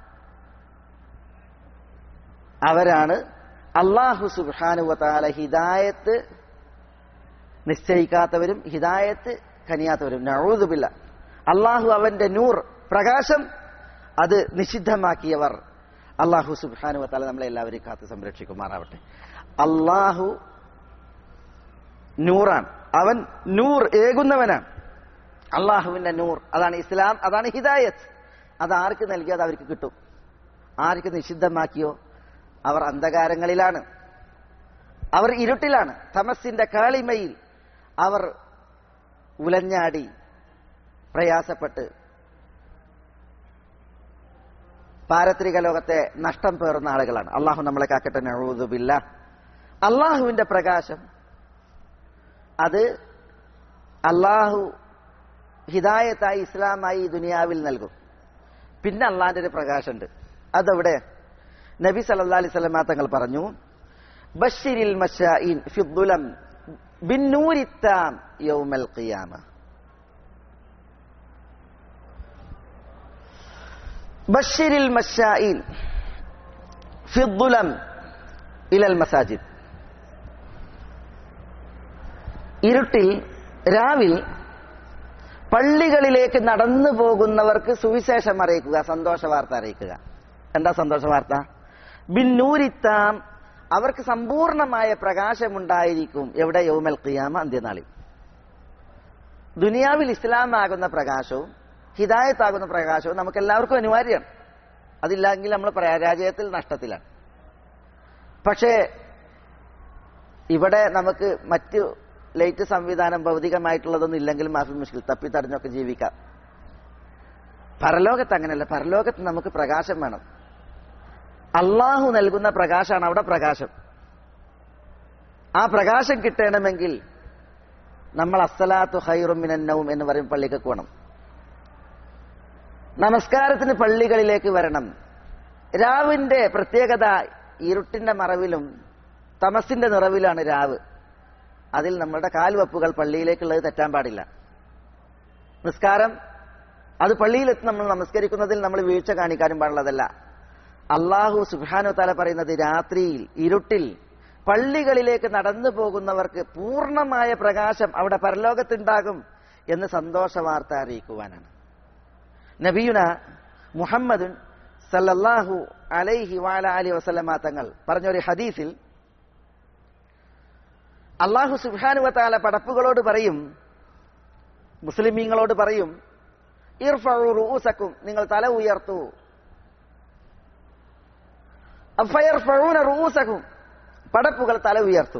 അവരാണ് അള്ളാഹു സുബാനുവത്താല ഹിദായത്ത് നിശ്ചയിക്കാത്തവരും ഹിദായത്ത് കനിയാത്തവരും നഴൂതുമില്ല അള്ളാഹു അവന്റെ നൂർ പ്രകാശം അത് നിഷിദ്ധമാക്കിയവർ അള്ളാഹു സുബാനു വത്താല നമ്മളെ എല്ലാവരെയും കാത്ത് സംരക്ഷിക്കുമാറാവട്ടെ അള്ളാഹു നൂറാണ് അവൻ നൂർ ഏകുന്നവനാണ് അള്ളാഹുവിന്റെ നൂർ അതാണ് ഇസ്ലാം അതാണ് ഹിദായത്ത് അത് ആർക്ക് നൽകിയത് അവർക്ക് കിട്ടും ആർക്ക് നിഷിദ്ധമാക്കിയോ അവർ അന്ധകാരങ്ങളിലാണ് അവർ ഇരുട്ടിലാണ് തമസിന്റെ കാളിമയിൽ അവർ ഉലഞ്ഞാടി പ്രയാസപ്പെട്ട് പാരത്രിക ലോകത്തെ നഷ്ടം പേറുന്ന ആളുകളാണ് അള്ളാഹു നമ്മളെ കാക്കട്ടെ നഴുതുമില്ല അള്ളാഹുവിന്റെ പ്രകാശം അത് അള്ളാഹു ഹിദായത്തായി ഇസ്ലാമായി ഈ ദുനിയാവിൽ നൽകും പിന്നെ അള്ളാഹിന്റെ ഒരു പ്രകാശമുണ്ട് അതെവിടെ നബി സല്ലല്ലാഹു അലൈഹി വസല്ലമ തങ്ങൾ പറഞ്ഞു ബഷിരിൽ മശായിൻ ഫിദ്ദുലം ബിന്നൂരിത്താം യൗമൽ ഖിയാമ ബഷിരിൽ മശായിൻ ഫിദ്ദുലം ഇലൽ മസാജിദ് ഇരുട്ടിൽ രാവിൽ പള്ളികളിലേക്ക് നടന്നു പോകുന്നവർക്ക് സുവിശേഷം അറിയിക്കുക സന്തോഷ വാർത്ത അറിയിക്കുക എന്താ സന്തോഷ വാർത്ത ബിന്നൂരിത്താം അവർക്ക് സമ്പൂർണമായ പ്രകാശമുണ്ടായിരിക്കും എവിടെ യൗമൽ ഖിയാമ അന്ത്യനാളിൽ ദുനിയാവിൽ ഇസ്ലാമാകുന്ന പ്രകാശവും ഹിദായത്താകുന്ന പ്രകാശവും നമുക്ക് എല്ലാവർക്കും അനിവാര്യമാണ് അതില്ലെങ്കിൽ നമ്മൾ പരാജയത്തിൽ നഷ്ടത്തിലാണ് പക്ഷേ ഇവിടെ നമുക്ക് മറ്റു ലൈറ്റ് സംവിധാനം ഭൗതികമായിട്ടുള്ളതൊന്നും ഇല്ലെങ്കിൽ മാഫി മുഷ്കിൽ തപ്പിത്തടഞ്ഞൊക്കെ ജീവിക്കാം പരലോകത്ത് അങ്ങനെയല്ല പരലോകത്ത് നമുക്ക് പ്രകാശം വേണം അള്ളാഹു നൽകുന്ന പ്രകാശമാണ് അവിടെ പ്രകാശം ആ പ്രകാശം കിട്ടണമെങ്കിൽ നമ്മൾ അസ്സലാത്തു ഹൈറുമിനന്നവും എന്ന് പറയും പള്ളിക്കൊക്കെ വേണം നമസ്കാരത്തിന് പള്ളികളിലേക്ക് വരണം രാവിന്റെ പ്രത്യേകത ഇരുട്ടിന്റെ മറവിലും തമസിന്റെ നിറവിലാണ് രാവ് അതിൽ നമ്മളുടെ കാൽവെപ്പുകൾ പള്ളിയിലേക്കുള്ളത് തെറ്റാൻ പാടില്ല നിസ്കാരം അത് പള്ളിയിലെത്തി നമ്മൾ നമസ്കരിക്കുന്നതിൽ നമ്മൾ വീഴ്ച കാണിക്കാനും പാടുള്ളതല്ല അള്ളാഹു സുബാനു തല പറയുന്നത് രാത്രിയിൽ ഇരുട്ടിൽ പള്ളികളിലേക്ക് നടന്നു പോകുന്നവർക്ക് പൂർണ്ണമായ പ്രകാശം അവിടെ പരലോകത്തുണ്ടാകും എന്ന് സന്തോഷ വാർത്ത അറിയിക്കുവാനാണ് നബിയുന മുഹമ്മദുൻ സല്ലല്ലാഹു അലൈഹി വാല അലി വസല്ലമ തങ്ങൾ പറഞ്ഞൊരു ഹദീസിൽ അള്ളാഹു സുബാനുവത്താല പടപ്പുകളോട് പറയും മുസ്ലിമീങ്ങളോട് പറയും ഇർഫഉ റൂസക്കും നിങ്ങൾ തല ഉയർത്തു ഫയർഫഊന റൂസക്കും പടപ്പുകൾ തല ഉയർത്തും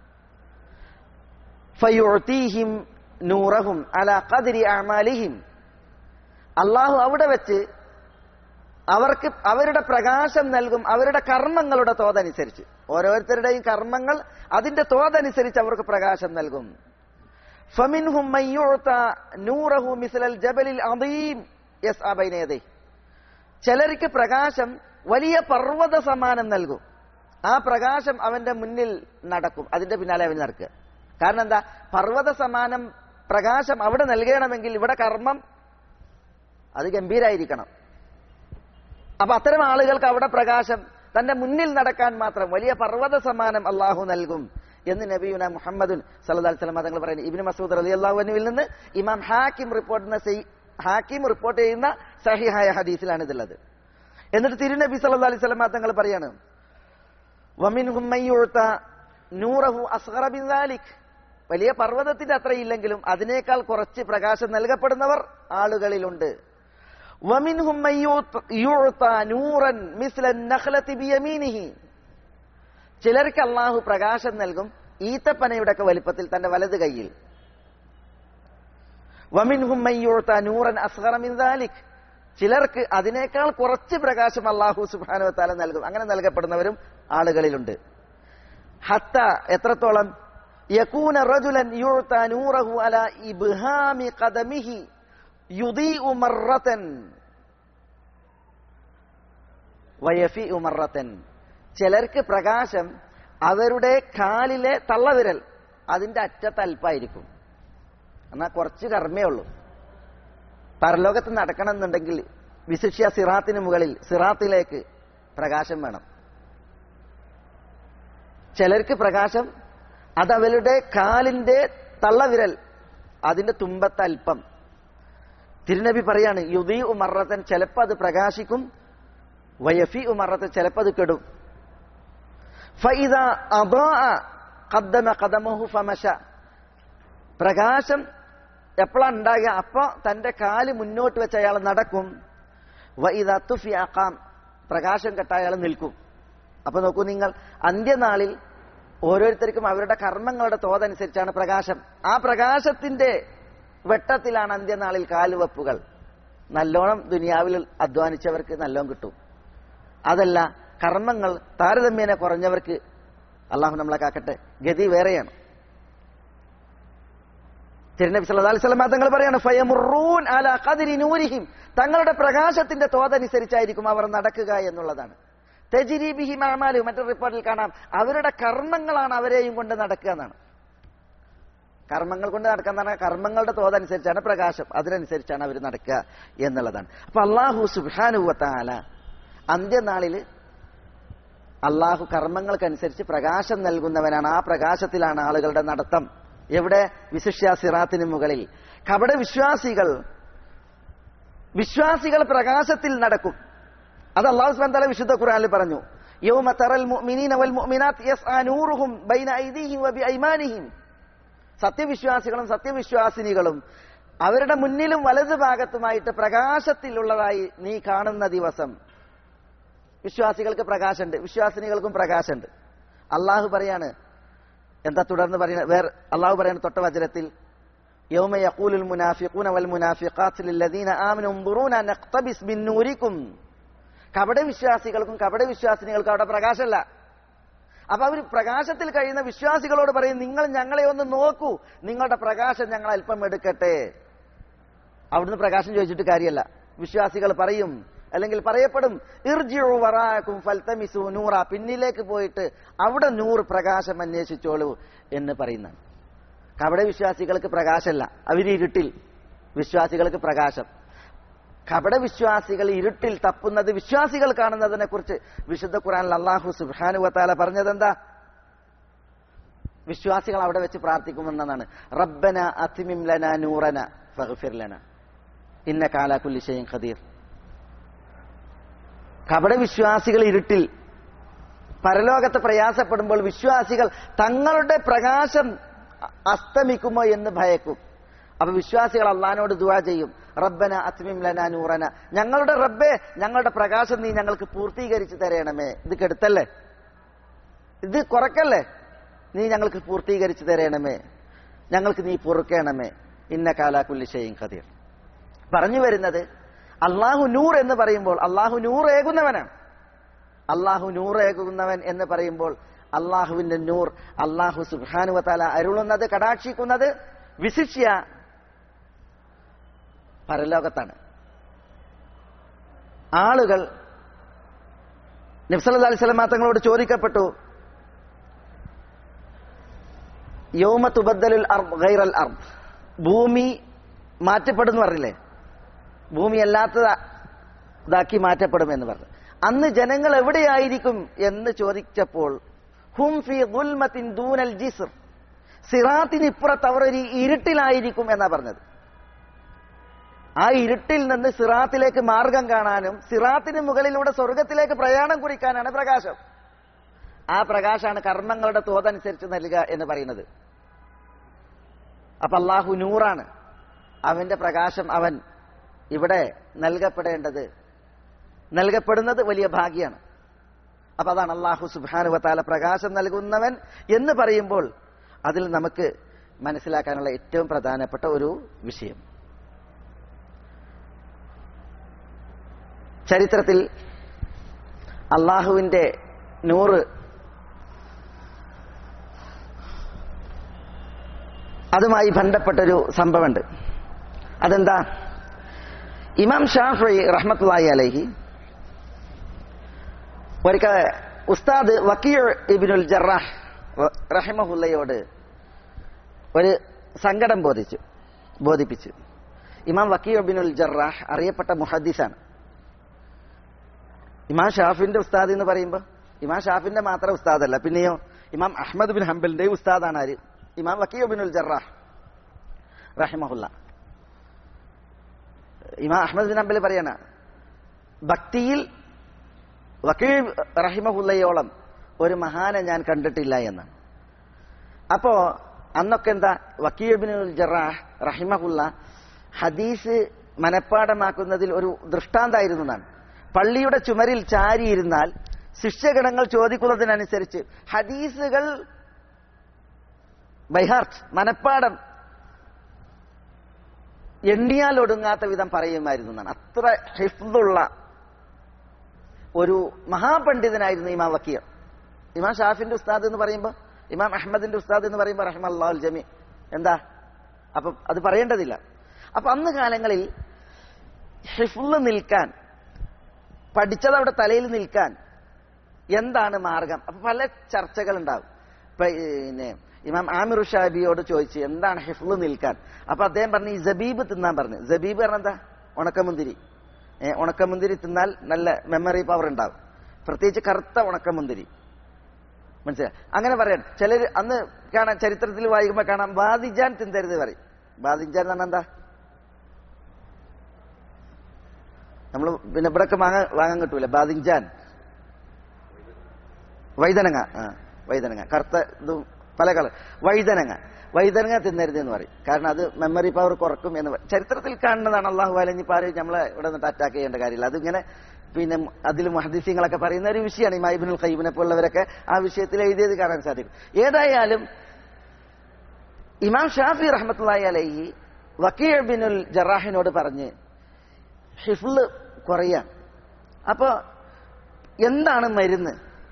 ഫയുഅതീഹിം നൂറഹും അല ഖദ്രി അഅമാലിഹിം അള്ളാഹു അവിടെ വെച്ച് അവർക്ക് അവരുടെ പ്രകാശം നൽകും അവരുടെ കർമ്മങ്ങളുടെ തോതനുസരിച്ച് ഓരോരുത്തരുടെയും കർമ്മങ്ങൾ അതിന്റെ തോതനുസരിച്ച് അവർക്ക് പ്രകാശം നൽകും ഫമിൻഹും മയ്യുഅത നൂറഹു മിസ്ലൽ ജബലിൽ അദീം യസ്അ ബൈന യദൈഹി ചിലർക്ക് പ്രകാശം വലിയ പർവ്വത സമാനം നൽകും ആ പ്രകാശം അവന്റെ മുന്നിൽ നടക്കും അതിന്റെ പിന്നാലെ അവൻ നടക്കുക കാരണം എന്താ പർവ്വത സമാനം പ്രകാശം അവിടെ നൽകണമെങ്കിൽ ഇവിടെ കർമ്മം അത് ഗംഭീരായിരിക്കണം അപ്പൊ അത്തരം ആളുകൾക്ക് അവിടെ പ്രകാശം തന്റെ മുന്നിൽ നടക്കാൻ മാത്രം വലിയ പർവ്വത സമാനം അള്ളാഹു നൽകും എന്ന് നബിയുന മുഹമ്മദുൻ സല്ലല്ലാഹു അലൈഹി വസല്ലം തങ്ങൾ പറയുന്നു ഇബ്നു മസൂദ് റളിയല്ലാഹു അൻഹുവിൽ നിന്ന് ഇമാം ഹാക്കിം റിപ്പോർട്ട് ചെയ്യുന്ന സഹി- ഹാക്കിം റിപ്പോർട്ട് ചെയ്യുന്ന സഹിഹായ ഹദീസിലാണ് ഇതുള്ളത് എന്നിട്ട് തിരുനബി സല്ലല്ലാഹു അലൈഹി വസല്ലം തങ്ങൾ പറയാണ് വമിൻഹും മൻ യുഅത നൂറഹു അസ്ഗറ മിൻ ദാലിക് വലിയ പർവ്വതത്തിന്റെ അത്രയില്ലെങ്കിലും അതിനേക്കാൾ കുറച്ച് പ്രകാശം നൽകപ്പെടുന്നവർ ആളുകളിലുണ്ട് വമിൻഹും മൻ യുഅത- യുഅത നൂറൻ മിസ്ല നഖ്ലതി ബിയമീനിഹി ചിലർക്ക് അള്ളാഹു പ്രകാശം നൽകും ഈത്തപ്പനയുടെ ഒക്കെ വലിപ്പത്തിൽ തന്റെ വലത് കൈയിൽ വമിൻഹും മൻ യുഅത നൂറൻ അസ്ഗറ മിൻ ദാലിക് ചിലർക്ക് അതിനേക്കാൾ കുറച്ച് പ്രകാശം അള്ളാഹു സുബ്ഹാനഹു വതആല നൽകും അങ്ങനെ നൽകപ്പെടുന്നവരും ആളുകളിലുണ്ട് ഹത്ത എത്രത്തോളം യകൂന റജുലൻ യുഅത നൂറഹു അലാ ഇബ്ഹാമി ഖദമിഹി യുദീഉ മറത്തൻ വയഫിഉ മറത്തൻ ചിലർക്ക് പ്രകാശം അവരുടെ കാലിലെ തള്ളവിരൽ അതിന്റെ അറ്റത്ത് അല്പായിരിക്കും എന്നാ കുറച്ച് കർമ്മേ ഉള്ളൂ പരലോകത്ത് നടക്കണമെന്നുണ്ടെങ്കിൽ വിശിഷ്യ സിറാത്തിന് മുകളിൽ സിറാത്തിലേക്ക് പ്രകാശം വേണം ചിലർക്ക് പ്രകാശം അതവരുടെ കാലിന്റെ തള്ളവിരൽ അതിന്റെ തുമ്പത്ത് അല്പം തിരുനബി പറയാണ് യുദി ഉമറത്തൻ ചിലപ്പോൾ അത് പ്രകാശിക്കും വയഫി ഉമറത്തൻ ചിലപ്പോൾ അത് കെടും ഫൈദ അദാഅ ഖദ്ദമ ഖദമഹു ഫമശ പ്രകാശം എപ്പോഴാണ് ഉണ്ടാകുക അപ്പൊ തന്റെ കാല് മുന്നോട്ട് വെച്ച് അയാൾ നടക്കും വൈദ തുഫി അക്കാം പ്രകാശം കെട്ട അയാൾ നിൽക്കും അപ്പൊ നോക്കൂ നിങ്ങൾ അന്ത്യനാളിൽ ഓരോരുത്തർക്കും അവരുടെ കർമ്മങ്ങളുടെ തോതനുസരിച്ചാണ് പ്രകാശം ആ പ്രകാശത്തിന്റെ വെട്ടത്തിലാണ് അന്ത്യനാളിൽ കാലുവെപ്പുകൾ നല്ലോണം ദുനിയാവിൽ അധ്വാനിച്ചവർക്ക് നല്ലോണം കിട്ടും അതല്ല കർമ്മങ്ങൾ താരതമ്യേന കുറഞ്ഞവർക്ക് അള്ളാഹു നമ്മളെ കാക്കട്ടെ ഗതി വേറെയാണ് തിരുനബി സല്ലല്ലാഹു അലൈഹി വസല്ലം തങ്ങൾ പറയാണ് ഫയമുറൂൻ അലാ ഖദ്രി നൂരിഹിം തങ്ങളുടെ പ്രകാശത്തിന്റെ തോതനുസരിച്ചായിരിക്കും അവർ നടക്കുക എന്നുള്ളതാണ് തെജിരി ബിഹി മാമാലു മറ്റൊരു റിപ്പോർട്ടിൽ കാണാം അവരുടെ കർമ്മങ്ങളാണ് അവരെയും കൊണ്ട് നടക്കുക എന്നാണ് കർമ്മങ്ങൾ കൊണ്ട് നടക്കുക എന്ന് പറഞ്ഞാൽ കർമ്മങ്ങളുടെ തോതനുസരിച്ചാണ് പ്രകാശം അതിനനുസരിച്ചാണ് അവർ നടക്കുക എന്നുള്ളതാണ് അപ്പൊ അള്ളാഹു സുബാനുവത്താല അന്ത്യനാളില് അള്ളാഹു കർമ്മങ്ങൾക്കനുസരിച്ച് പ്രകാശം നൽകുന്നവനാണ് ആ പ്രകാശത്തിലാണ് ആളുകളുടെ നടത്തം എവിടെ വിശിഷ്യ സിറാത്തിന് മുകളിൽ കപട വിശ്വാസികൾ വിശ്വാസികൾ പ്രകാശത്തിൽ നടക്കും അത് അള്ളാഹു സുബ്ഹാനഹു വതആല വിശുദ്ധ ഖുർആനിൽ പറഞ്ഞു യൗമ തറൽ മുഅ്മിനീന വൽ മുഅ്മിനാത്ത് യസ്ആ നൂറുഹും ബൈന ഐദീഹിം വ ബിഐമാനിഹിം സത്യവിശ്വാസികളും സത്യവിശ്വാസിനികളും അവരുടെ മുന്നിലും വലതു ഭാഗത്തുമായിട്ട് പ്രകാശത്തിലുള്ളതായി നീ കാണുന്ന ദിവസം വിശ്വാസികൾക്ക് പ്രകാശമുണ്ട് വിശ്വാസിനികൾക്കും പ്രകാശമുണ്ട് അള്ളാഹു പറയാണ് എന്താ തുടർന്ന് പറയുന്നത് വേറെ അള്ളാഹു പറയുന്ന തൊട്ട വചനത്തിൽ يوم يقول المنافقون والمنافقات للذين آمنوا انظرونا نقتبس من نوركم കപട വിശ്വാസികൾക്കും കപട വിശ്വാസിനികൾക്കും അവിടെ പ്രകാശമല്ല അപ്പൊ അവർ പ്രകാശത്തിൽ കഴിയുന്ന വിശ്വാസികളോട് പറയും നിങ്ങൾ ഞങ്ങളെ ഒന്ന് നോക്കൂ നിങ്ങളുടെ പ്രകാശം ഞങ്ങൾ അല്പം എടുക്കട്ടെ അവിടുന്ന് പ്രകാശം ചോദിച്ചിട്ട് കാര്യമല്ല വിശ്വാസികൾ പറയും അല്ലെങ്കിൽ പറയപ്പെടും ഇർജിഉ വറാക്കും ഫൽതമിസു നൂറ പിന്നിലേക്ക് പോയിട്ട് അവിടെ നൂറ് പ്രകാശം അന്വേഷിച്ചോളൂ എന്ന് പറയുന്നതാണ് കപട വിശ്വാസികൾക്ക് പ്രകാശമല്ല അവർ ഇരുട്ടിൽ വിശ്വാസികൾക്ക് പ്രകാശം കപട വിശ്വാസികൾ ഇരുട്ടിൽ തപ്പുന്നത് വിശ്വാസികൾ കാണുന്നതിനെ കുറിച്ച് വിശുദ്ധ ഖുറാനിൽ അള്ളാഹു സുബാനുവത്താല പറഞ്ഞതെന്താ വിശ്വാസികൾ അവിടെ വെച്ച് പ്രാർത്ഥിക്കുമെന്നാണ് റബ്ബന അതിമിം ലന നൂറന ഫഗ്ഫിർ ലന ഇന്ന കാല കുല്ലിശയും ഖദീർ കപട വിശ്വാസികൾ ഇരുട്ടിൽ പരലോകത്ത് പ്രയാസപ്പെടുമ്പോൾ വിശ്വാസികൾ തങ്ങളുടെ പ്രകാശം അസ്തമിക്കുമോ എന്ന് ഭയക്കും അപ്പൊ വിശ്വാസികൾ അള്ളഹാനോട് ദുവാ ചെയ്യും റബ്ബന അത്മിം ലന നൂറന ഞങ്ങളുടെ റബ്ബെ ഞങ്ങളുടെ പ്രകാശം നീ ഞങ്ങൾക്ക് പൂർത്തീകരിച്ച് തരണമേ ഇത് കെടുത്തല്ലേ ഇത് കുറക്കല്ലേ നീ ഞങ്ങൾക്ക് പൂർത്തീകരിച്ച് തരണമേ ഞങ്ങൾക്ക് നീ പൊറുക്കണമേ ഇന്ന കാലാക്കുല്ലിശയും ഖദീർ പറഞ്ഞു വരുന്നത് അള്ളാഹു നൂർ എന്ന് പറയുമ്പോൾ അള്ളാഹു നൂർ ഏകുന്നവനാണ് അള്ളാഹു നൂർ ഏകുന്നവൻ എന്ന് പറയുമ്പോൾ അള്ളാഹുവിന്റെ നൂർ അള്ളാഹു സുബാനുവത്താല അരുളുന്നത് കടാക്ഷിക്കുന്നത് വിശിഷ്യ പരലോകത്താണ് ആളുകൾ നബ്സല്ലാ അലൈഹി സ്വലമാ തങ്ങളോട് ചോദിക്കപ്പെട്ടു യൗമ തുബദ്ദലുൽ അർദ് ഗൈറൽ അർദ് ഭൂമി മാറ്റപ്പെടുന്നു പറഞ്ഞില്ലേ ഭൂമി അല്ലാത്ത ഇതാക്കി മാറ്റപ്പെടും എന്ന് പറഞ്ഞു അന്ന് ജനങ്ങൾ എവിടെയായിരിക്കും എന്ന് ചോദിച്ചപ്പോൾ ഹും ഫി ദുൽമത്തിൻ ദൂനൽ ജിസ്ർ സിറാത്തിന് ഇപ്പുറത്ത് അവർ ഒരു ഇരുട്ടിലായിരിക്കും എന്നാ പറഞ്ഞത് ആ ഇരുട്ടിൽ നിന്ന് സിറാത്തിലേക്ക് മാർഗം കാണാനും സിറാത്തിന് മുകളിലൂടെ സ്വർഗത്തിലേക്ക് പ്രയാണം കുറിക്കാനാണ് പ്രകാശം ആ പ്രകാശമാണ് കർമ്മങ്ങളുടെ തോതനുസരിച്ച് നൽകുക എന്ന് പറയുന്നത് അപ്പൊ അള്ളാഹു നൂറാണ് അവന്റെ പ്രകാശം അവൻ ഇവിടെ നൽകപ്പെടേണ്ടത് നൽകപ്പെടുന്നത് വലിയ ഭാഗ്യമാണ് അപ്പൊ അതാണ് അള്ളാഹു സുബാനുവത്താല പ്രകാശം നൽകുന്നവൻ എന്ന് പറയുമ്പോൾ അതിൽ നമുക്ക് മനസ്സിലാക്കാനുള്ള ഏറ്റവും പ്രധാനപ്പെട്ട ഒരു വിഷയം ചരിത്രത്തിൽ അള്ളാഹുവിന്റെ നൂറ് അതുമായി ബന്ധപ്പെട്ടൊരു സംഭവമുണ്ട് അതെന്താ ഇമാം ഷാഫി റഹ്മത്തുള്ളാഹി അലൈഹി ഒരിക്കൽ ഉസ്താദ് വക്കീർ ഇബിനുൽ ജറാഹ് റഹിമഹുല്ലയോട് ഒരു സങ്കടം ബോധിച്ചു ബോധിപ്പിച്ചു ഇമാം വക്കീർ ഇബിനുൽ ജറാഹ് അറിയപ്പെട്ട മുഹദ്ദീസാണ് ഇമാം ഷാഫിന്റെ ഉസ്താദ് എന്ന് പറയുമ്പോൾ ഇമാം ഷാഫിന്റെ മാത്രം ഉസ്താദല്ല പിന്നെയോ ഇമാം അഹമ്മദ് ബിൻ ഹംബലിന്റെ ഉസ്താദാണ് ആര് ഇമാം വക്കീർ ബിനുൽ ജറാഹ് റഹിമഹുല്ല ഇമാം അഹമ്മദ് ബിൻ ഹംബൽ പറയണ ഭക്തിയിൽ വക്കീൽ റഹിമഹുല്ലയോളം ഒരു മഹാനെ ഞാൻ കണ്ടിട്ടില്ല എന്നാണ് അപ്പോ അന്നൊക്കെ എന്താ വക്കീൽ ബിനുൽ ജറാഹ് റഹിമഹുല്ല ഹദീസ് മനഃപ്പാടമാക്കുന്നതിൽ ഒരു ദൃഷ്ടാന്തായിരുന്നു എന്നാണ് പള്ളിയുടെ ചുമരിൽ ചാരിയിരുന്നാൽ ശിഷ്യഗണങ്ങൾ ചോദിക്കുന്നതിനനുസരിച്ച് ഹദീസുകൾ ബൈഹാർട്ട് മനഃപ്പാടം എണ്ണിയാൽ ഒടുങ്ങാത്ത വിധം പറയുമായിരുന്നു എന്നാണ് അത്ര ഹിഫ്ദുള്ള ഒരു മഹാപണ്ഡിതനായിരുന്നു ഇമാം വക്കീർ ഇമാം ഷാഫിന്റെ ഉസ്താദ് എന്ന് പറയുമ്പോൾ ഇമാം അഹമ്മദിന്റെ ഉസ്താദ് എന്ന് പറയുമ്പോൾ റഹ്മല്ലാൽ ജമി എന്താ അപ്പൊ അത് പറയേണ്ടതില്ല അപ്പൊ അന്ന് കാലങ്ങളിൽ ഹിഫുള്ള് നിൽക്കാൻ പഠിച്ചത് അവിടെ തലയിൽ നിൽക്കാൻ എന്താണ് മാർഗം അപ്പൊ പല ചർച്ചകൾ ഉണ്ടാവും പിന്നെ ഇമാം ആമിർ ഷാബിയോട് ചോദിച്ചു എന്താണ് ഹിഫ്ല് നിൽക്കാൻ അപ്പൊ അദ്ദേഹം പറഞ്ഞു ഈ ജബീബ് തിന്നാൻ പറഞ്ഞു ജബീബ് പറഞ്ഞ എന്താ ഉണക്കമുന്തിരി ഏ, ഉണക്കമുന്തിരി തിന്നാൽ നല്ല മെമ്മറി പവർ ഉണ്ടാവും പ്രത്യേകിച്ച് കറുത്ത ഉണക്കമുന്തിരി മനസ്സിലായി അങ്ങനെ പറയാൻ ചിലർ അന്ന് കാണാൻ ചരിത്രത്തിൽ വായിക്കുമ്പോൾ കാണാം ബാദിജാൻ തിന്തരുത് പറയും ബാദിജാൻ എന്ന് പറഞ്ഞാൽ എന്താ നമ്മൾ പിന്നെ ഇവിടൊക്കെ വാങ്ങാൻ വാങ്ങാൻ കിട്ടൂല ബാദിഞ്ചാൻ വൈതനങ്ങ ആ വൈതനങ്ങ കറുത്ത ഇതും പല കളർ വൈതനങ്ങ വൈതനങ്ങ തിന്നരുത് എന്ന് പറയും കാരണം അത് മെമ്മറി പവർ കുറക്കും എന്ന് പറയും. ചരിത്രത്തിൽ കാണുന്നതാണ് അള്ളാഹു അലഞ്ഞി പാറി നമ്മളെ ഇവിടെ നിന്നിട്ട് അറ്റാക്ക് ചെയ്യേണ്ട കാര്യമില്ല അതിങ്ങനെ പിന്നെ അതിൽ മഹദീസ്യങ്ങളൊക്കെ പറയുന്ന ഒരു വിഷയമാണ് ഈ മൈബിനുൽ ഖൈബിനെ പോലുള്ളവരൊക്കെ ആ വിഷയത്തിൽ എഴുതിയത് കാണാൻ സാധിക്കും ഏതായാലും ഇമാം ഷാഫി റഹ്മത്തുള്ളാഹി അലൈഹി വക്കീർ ബിനുൽ ജറാഹിനോട് പറഞ്ഞ് ഹിഫ്ല് കുറയാൻ അപ്പോ എന്താണ് മരുന്ന്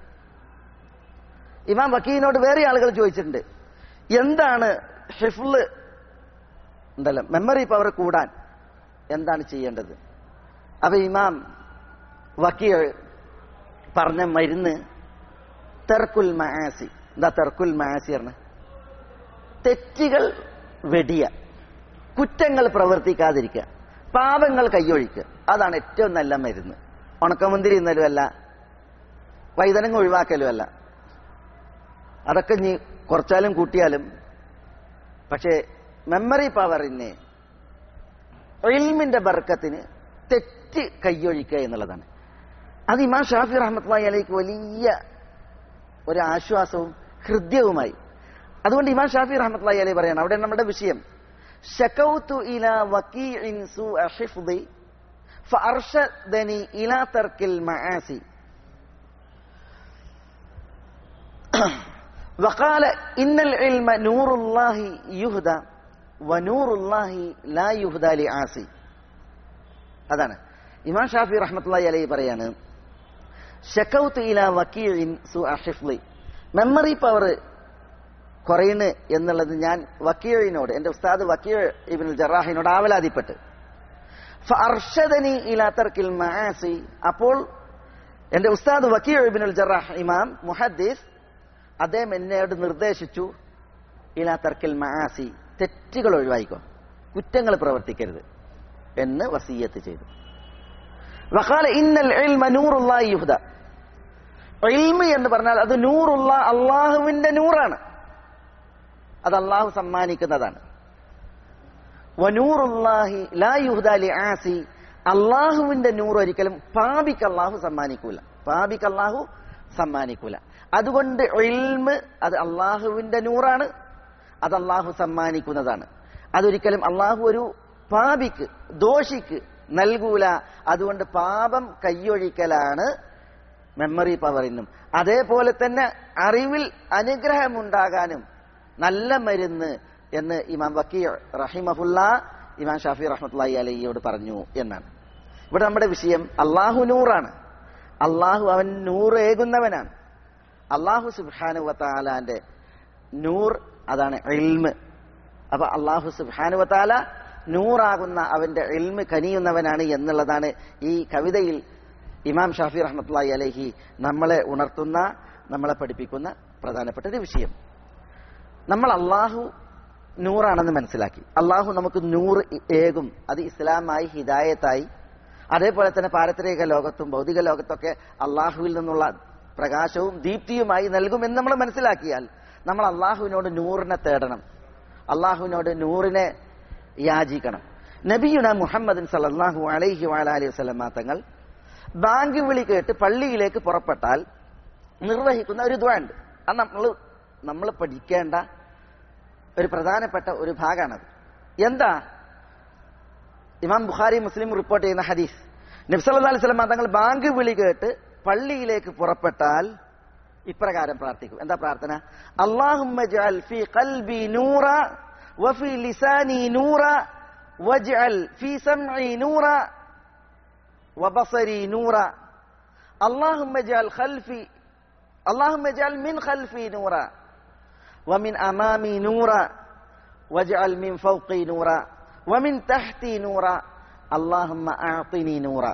ഇമാം വക്കീലിനോട് വേറെ ആളുകൾ ചോദിച്ചിട്ടുണ്ട് എന്താണ് ഹിഫ്ല് ഉണ്ടല്ലോ മെമ്മറി പവർ കൂടാൻ എന്താണ് ചെയ്യേണ്ടത് അപ്പൊ ഇമാം വക്കീൽ പറഞ്ഞ മരുന്ന് തെർക്കുൽ മഹാസി എന്താ തെർക്കുൽ മഹാസി പറഞ്ഞ തെറ്റുകൾ വെടിയ കുറ്റങ്ങൾ പ്രവർത്തിക്കാതിരിക്കുക പാപങ്ങൾ കൈയൊഴിക്കുക അതാണ് ഏറ്റവും നല്ല മരുന്ന് ഉണക്കമുന്തിരി ഇന്നലുമല്ല വൈതനങ്ങ ഒഴിവാക്കലുമല്ല അതൊക്കെ നീ കുറച്ചാലും കൂട്ടിയാലും പക്ഷേ മെമ്മറി പവറിനെ ഇൽമിന്റെ ബർക്കത്തിന് തെറ്റ് കൈയൊഴിക്കുക എന്നുള്ളതാണ് അത് ഇമാം ഷാഫി റഹ്മത്ത് അലൈക്ക് വലിയ ഒരു ആശ്വാസവും ഹൃദ്യവുമായി അതുകൊണ്ട് ഇമാം ഷാഫി റഹ്മത്ത് അലൈ പറയാണ് അവിടെ നമ്മുടെ വിഷയം ഷക്കൗത്തു ഇല വക്കീഇൻ സൂഅ ഹിഫ്ദി ഫഅർഷദനി ഇലാ തർക്കിൽ മആസി وقال إن العلم نور الله يهدى ونور الله لا يهدى لعاصي അതാണ് ഇമാം ഷാഫി റഹ്മത്തുള്ളാഹി അലൈഹി പറയാണ് ഷക്കൗത്ത് ഇല വക്കീഇൻ സു അഹിഫ്ലി മെമ്മറി പവർ കുറയുന്നു എന്നുള്ളത് ഞാൻ വക്കീഴിനോട് എന്റെ ഉസ്താദ് വക്കീൾ ഇബിൻ ജറാഹിനോട് ആവലാതിപ്പെട്ട് ഫർഷദനി ഇലാ തർക്കിൽ മആസി അപ്പോൾ എന്റെ ഉസ്താദ് വക്കീൽ ഇബ്നുൽ ജറാഹ് ഇമാം മുഹദ്ദീസ് അദ്ദേഹം എന്നോട് നിർദ്ദേശിച്ചു ഇലാ തർക്കിൽ മആസി തെറ്റുകൾ ഒഴിവായിക്കോ കുറ്റങ്ങൾ പ്രവർത്തിക്കരുത് എന്ന് വസീയത്ത് ചെയ്തു വഖാല ഇന്നൽ ഇൽമ നൂറുല്ലാഹി യുഹ്ദ ഇൽമ് എന്ന് പറഞ്ഞാൽ അത് നൂറുള്ള അള്ളാഹുവിന്റെ നൂറാണ് അത് അള്ളാഹു സമ്മാനിക്കുന്നതാണ് വനൂറുല്ലാഹി ലാ യുഹ്ദ ലി ആസി അള്ളാഹുവിന്റെ നൂറ് ഒരിക്കലും പാപിക്ക് അള്ളാഹു സമ്മാനിക്കൂല പാപിക്ക് അള്ളാഹു സമ്മാനിക്കൂല അതുകൊണ്ട് ഇൽമ് അത് അള്ളാഹുവിന്റെ നൂറാണ് അത് അള്ളാഹു സമ്മാനിക്കുന്നതാണ് അതൊരിക്കലും അള്ളാഹു ഒരു പാപിക്ക് ദോഷിക്ക് നൽകൂല അതുകൊണ്ട് പാപം കയ്യൊഴിക്കലാണ് മെമ്മറി പവറിനും അതേപോലെ തന്നെ അറിവിൽ അനുഗ്രഹമുണ്ടാകാനും നല്ല മരുന്ന് എന്ന് ഇമാം വക്കീ റഹിമഹുല്ല ഇമാം ഷാഫി റഹ്മത്തുള്ളി അലയ്യോട് പറഞ്ഞു എന്നാണ് ഇവിടെ നമ്മുടെ വിഷയം അള്ളാഹു നൂറാണ് അള്ളാഹു അവൻ നൂറ് ഏകുന്നവനാണ് അള്ളാഹു സുബാനു വത്താലാന്റെ നൂർ അതാണ് ഇൽമ് അപ്പൊ അള്ളാഹു സുബാനു വത്താല നൂറാകുന്ന അവന്റെ ഇൽമ് കനിയുന്നവനാണ് എന്നുള്ളതാണ് ഈ കവിതയിൽ ഇമാം ഷാഫി റഹ്മത്തുള്ളി അലഹി നമ്മളെ ഉണർത്തുന്ന നമ്മളെ പഠിപ്പിക്കുന്ന പ്രധാനപ്പെട്ട ഒരു വിഷയം നമ്മൾ അള്ളാഹു നൂറാണെന്ന് മനസ്സിലാക്കി അള്ളാഹു നമുക്ക് നൂറ് ഏകും അത് ഇസ്ലാമായി ഹിദായത്തായി അതേപോലെ തന്നെ പാരത്രിക ലോകത്തും ഭൗതിക ലോകത്തൊക്കെ അള്ളാഹുവിൽ നിന്നുള്ള പ്രകാശവും ദീപ്തിയുമായി നൽകുമെന്ന് നമ്മൾ മനസ്സിലാക്കിയാൽ നമ്മൾ അള്ളാഹുവിനോട് നൂറിനെ തേടണം അള്ളാഹുവിനോട് നൂറിനെ യാചിക്കണം നബിയുന മുഹമ്മദ് സല്ലാഹു അലൈഹി വാലി വസ്ലമ തങ്ങൾ ബാങ്ക് വിളി കേട്ട് പള്ളിയിലേക്ക് പുറപ്പെട്ടാൽ നിർവഹിക്കുന്ന ഒരു ദ്വാണ്ട് അത് നമ്മൾ നമ്മൾ പഠിക്കേണ്ട ഒരു പ്രധാനപ്പെട്ട ഒരു ഭാഗമാണത് എന്താ ഇമാം ബുഖാരി മുസ്ലിം റിപ്പോർട്ട് ചെയ്യുന്ന ഹദീസ് നബ്സല്ലാ അലൈഹി സ്വലം തങ്ങൾ ബാങ്ക് വിളി കേട്ട് പള്ളിയിലേക്ക് പുറപ്പെട്ടാൽ ഇപ്രകാരം പ്രാർത്ഥിക്കും എന്താ പ്രാർത്ഥന അള്ളാഹുമ്മ ജഅൽ ഫീ ഖൽബി നൂറ വഫീ ലിസാനി നൂറ വജ്അൽ ഫീ സംഇ നൂറ വബസരി നൂറ اللهم اجعل خلفي اللهم اجعل من خلفي نورا ومن امامي نورا واجعل من فوقي نورا ومن تحتي نورا اللهم اعطني نورا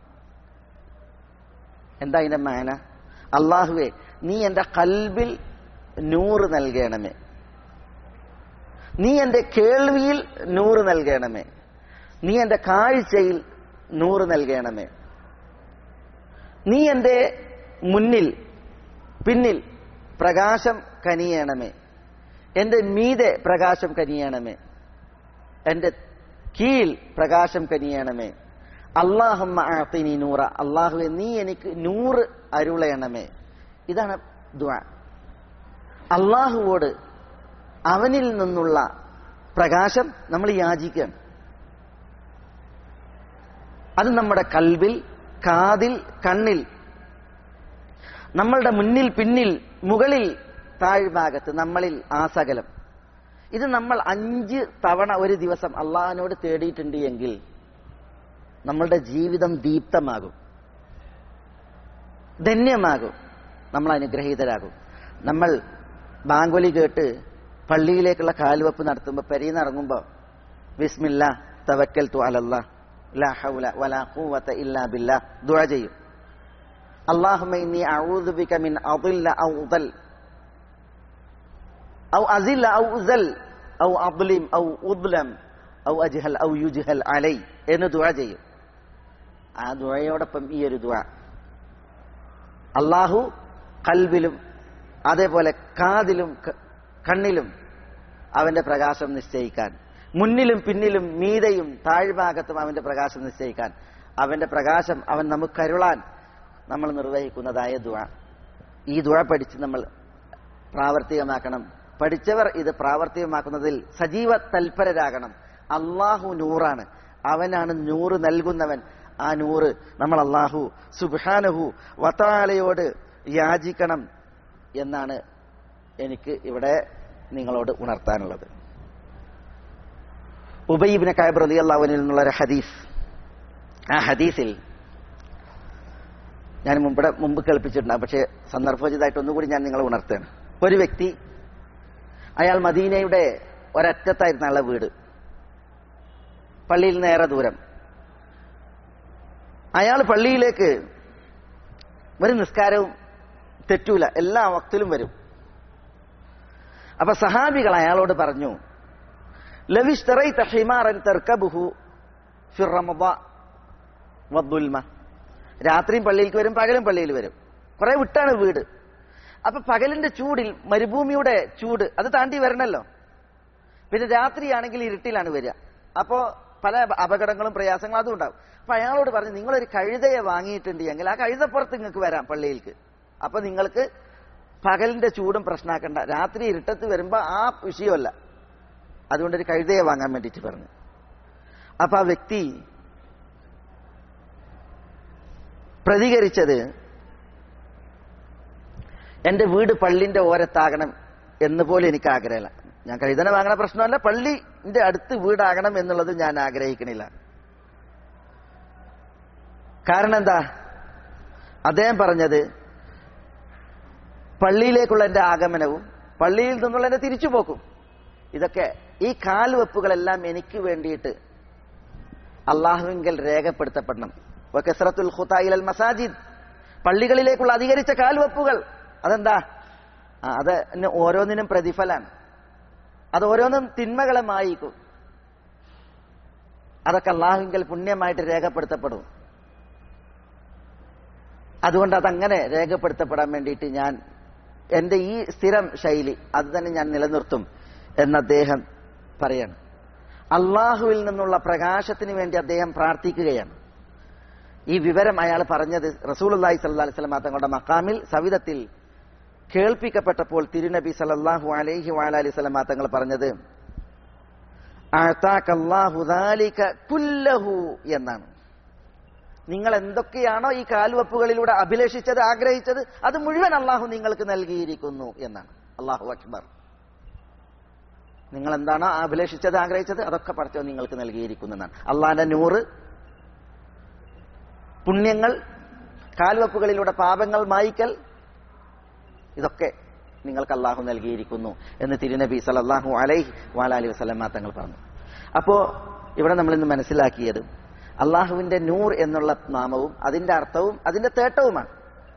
എന്താ ഇതിന്റെ മാന അള്ളാഹുവെ നീ എന്റെ കൽബിൽ നൂറ് നൽകണമേ നീ എന്റെ കേൾവിയിൽ നൂറ് നൽകണമേ നീ എന്റെ കാഴ്ചയിൽ നൂറ് നൽകണമേ നീ എന്റെ മുന്നിൽ പിന്നിൽ പ്രകാശം കനിയണമേ എന്റെ മീതെ പ്രകാശം കനിയണമേ എന്റെ കീഴിൽ പ്രകാശം കനിയണമേ അള്ളാഹമ്മ ആത്തിനി നൂറ അള്ളാഹുവെ നീ എനിക്ക് നൂറ് അരുളയണമേ ഇതാണ് ദ്വാ അള്ളാഹുവോട് അവനിൽ നിന്നുള്ള പ്രകാശം നമ്മൾ യാചിക്കുകയാണ് അത് നമ്മുടെ കൽവിൽ കാതിൽ കണ്ണിൽ നമ്മളുടെ മുന്നിൽ പിന്നിൽ മുകളിൽ താഴ്ഭാഗത്ത് നമ്മളിൽ ആസകലം ഇത് നമ്മൾ അഞ്ച് തവണ ഒരു ദിവസം അള്ളാഹിനോട് തേടിയിട്ടുണ്ട് എങ്കിൽ നമ്മളുടെ ജീവിതം ദീപ്തമാകും ധന്യമാകും നമ്മൾ അനുഗ്രഹീതരാകും നമ്മൾ ബാങ്കുലി കേട്ട് പള്ളിയിലേക്കുള്ള കാൽവെപ്പ് നടത്തുമ്പോൾ പെരീന്ന് ഇറങ്ങുമ്പോൾ വിസ്മില്ല തവക്കൽ തു അലല്ലാ ലാ ഹൗല വലാ ഖുവത ഇല്ലാ ബില്ലാ ദുആ ചെയ്യും അല്ലാഹുമ്മ ഇന്നി അഊദു ബിക മിൻ അദില്ല ഔ ഉദൽ ഔ അസില്ല ഔ ഉസൽ ഔ അദ്ലിം ഔ ഉദ്ലം ഔ അജ്ഹൽ ഔ യുജ്ഹൽ അലൈ എന്ന് ദുആ ചെയ്യും ആ ദുആയോടൊപ്പം ഈ ഒരു ദുആ അള്ളാഹു കൽബിലും അതേപോലെ കാതിലും കണ്ണിലും അവന്റെ പ്രകാശം നിശ്ചയിക്കാൻ മുന്നിലും പിന്നിലും മീതയും താഴ്ഭാഗത്തും അവന്റെ പ്രകാശം നിശ്ചയിക്കാൻ അവന്റെ പ്രകാശം അവൻ നമുക്കരുളാൻ നമ്മൾ നിർവഹിക്കുന്നതായ ദുവ ഈ ദുവ പഠിച്ച് നമ്മൾ പ്രാവർത്തികമാക്കണം പഠിച്ചവർ ഇത് പ്രാവർത്തികമാക്കുന്നതിൽ സജീവ തൽപരരാകണം അള്ളാഹു നൂറാണ് അവനാണ് നൂറ് നൽകുന്നവൻ ആ നൂറ് നമ്മൾ അള്ളാഹു സുബാനഹു വത്താലയോട് യാചിക്കണം എന്നാണ് എനിക്ക് ഇവിടെ നിങ്ങളോട് ഉണർത്താനുള്ളത് ഉബൈബിനെ കായബ് റലി അള്ളാഹുവിനിൽ നിന്നുള്ള ഒരു ഹദീസ് ആ ഹദീസിൽ ഞാൻ മുമ്പ് മുമ്പ് കേൾപ്പിച്ചിട്ടുണ്ട് പക്ഷേ സന്ദർഭോചിതമായിട്ട് ഒന്നുകൂടി ഞാൻ നിങ്ങളെ ഉണർത്തുകയാണ് ഒരു വ്യക്തി അയാൾ മദീനയുടെ ഒരറ്റത്തായിരുന്നു അയാളുടെ വീട് പള്ളിയിൽ നിന്ന് ഏറെ ദൂരം അയാൾ പള്ളിയിലേക്ക് ഒരു നിസ്കാരവും തെറ്റൂല എല്ലാ വക്തിലും വരും അപ്പൊ സഹാബികൾ അയാളോട് പറഞ്ഞു ലവിഷ്തറൈത ഹിമാറൻ തർക്കബുഹു ഫിർ റമദ വദ്ദുൽമ രാത്രിയും പള്ളിയിലേക്ക് വരും പകലും പള്ളിയിൽ വരും കുറെ വിട്ടാണ് വീട് അപ്പൊ പകലിന്റെ ചൂടിൽ മരുഭൂമിയുടെ ചൂട് അത് താണ്ടി വരണല്ലോ പിന്നെ രാത്രിയാണെങ്കിൽ ഇരുട്ടിലാണ് വരിക അപ്പോ പല അപകടങ്ങളും പ്രയാസങ്ങളും അതും ഉണ്ടാവും അപ്പൊ അയാളോട് പറഞ്ഞു നിങ്ങളൊരു കഴുതയെ വാങ്ങിയിട്ടുണ്ട് എങ്കിൽ ആ കഴുതപ്പുറത്ത് നിങ്ങൾക്ക് വരാം പള്ളിയിലേക്ക് അപ്പൊ നിങ്ങൾക്ക് പകലിന്റെ ചൂടും പ്രശ്നമാക്കണ്ട രാത്രി ഇരുട്ടത്ത് വരുമ്പോ ആ വിഷയമല്ല അതുകൊണ്ട് ഒരു കഴുതയെ വാങ്ങാൻ വേണ്ടിയിട്ട് പറഞ്ഞു അപ്പൊ ആ വ്യക്തി പ്രതികരിച്ചത് എന്റെ വീട് പള്ളിന്റെ ഓരത്താകണം എന്ന് പോലും എനിക്ക് ആഗ്രഹമില്ല ഞാൻ കഴുതനെ വാങ്ങണ പ്രശ്നമല്ല പള്ളിന്റെ അടുത്ത് വീടാകണം എന്നുള്ളത് ഞാൻ ആഗ്രഹിക്കണില്ല കാരണം എന്താ അദ്ദേഹം പറഞ്ഞത് പള്ളിയിലേക്കുള്ള എന്റെ ആഗമനവും പള്ളിയിൽ നിന്നുള്ള എന്റെ തിരിച്ചുപോക്കും ഇതൊക്കെ ഈ കാൽവെപ്പുകളെല്ലാം എനിക്ക് വേണ്ടിയിട്ട് അള്ളാഹുവിങ്കൽ രേഖപ്പെടുത്തപ്പെടണം വക്കസ്രത്തുൽ ഖുതായിലൽ മസാജിദ് പള്ളികളിലേക്കുള്ള അധികരിച്ച കാൽവെപ്പുകൾ അതെന്താ ആ, അത് ഇന്ന് ഓരോന്നിനും പ്രതിഫലാണ് അത് ഓരോന്നും തിന്മകളെ മായിക്കും അതൊക്കെ അള്ളാഹുവിങ്കൽ പുണ്യമായിട്ട് രേഖപ്പെടുത്തപ്പെടും അതുകൊണ്ട് അതങ്ങനെ രേഖപ്പെടുത്തപ്പെടാൻ വേണ്ടിയിട്ട് ഞാൻ എന്റെ ഈ സ്ഥിരം ശൈലി അത് തന്നെ ഞാൻ നിലനിർത്തും എന്ന് അദ്ദേഹം പറയാണ് അള്ളാഹുവിൽ നിന്നുള്ള പ്രകാശത്തിന് വേണ്ടി അദ്ദേഹം പ്രാർത്ഥിക്കുകയാണ് ഈ വിവരം അയാൾ പറഞ്ഞത് റസൂലുള്ളാഹി സ്വല്ലല്ലാഹി അലൈഹി വസല്ലം തങ്ങളുടെ മക്കാമിൽ സവിധത്തിൽ കേൾപ്പിക്കപ്പെട്ടപ്പോൾ തിരുനബി സല്ലല്ലാഹു അലൈഹി വഅലൈഹി വസല്ലം തങ്ങൾ പറഞ്ഞത് അഅതാകല്ലാഹു ദാലിക കുല്ലഹു എന്നാണ് നിങ്ങൾ എന്തൊക്കെയാണോ ഈ കാൽവെപ്പുകളിലൂടെ അഭിലഷിച്ചത് ആഗ്രഹിച്ചത് അത് മുഴുവൻ അള്ളാഹു നിങ്ങൾക്ക് നൽകിയിരിക്കുന്നു എന്നാണ് അള്ളാഹു അക്ബർ നിങ്ങൾ എന്താണോ അഭിലഷിച്ചത് ആഗ്രഹിച്ചത് അതൊക്കെ പഠിച്ചോ നിങ്ങൾക്ക് നൽകിയിരിക്കുന്നു എന്നാണ് അള്ളാന്റെ നൂറ് പുണ്യങ്ങൾ കാൽവെപ്പുകളിലൂടെ പാപങ്ങൾ മായിക്കൽ ഇതൊക്കെ നിങ്ങൾക്ക് അള്ളാഹു നൽകിയിരിക്കുന്നു എന്ന് തിരുനബി സലല്ലാഹു അലൈഹി വാലാലി വസ്ലമ തങ്ങൾ പറഞ്ഞു അപ്പോ ഇവിടെ നമ്മൾ ഇന്ന് മനസ്സിലാക്കിയത് അള്ളാഹുവിന്റെ നൂർ എന്നുള്ള നാമവും അതിന്റെ അർത്ഥവും അതിന്റെ തേട്ടവുമാണ്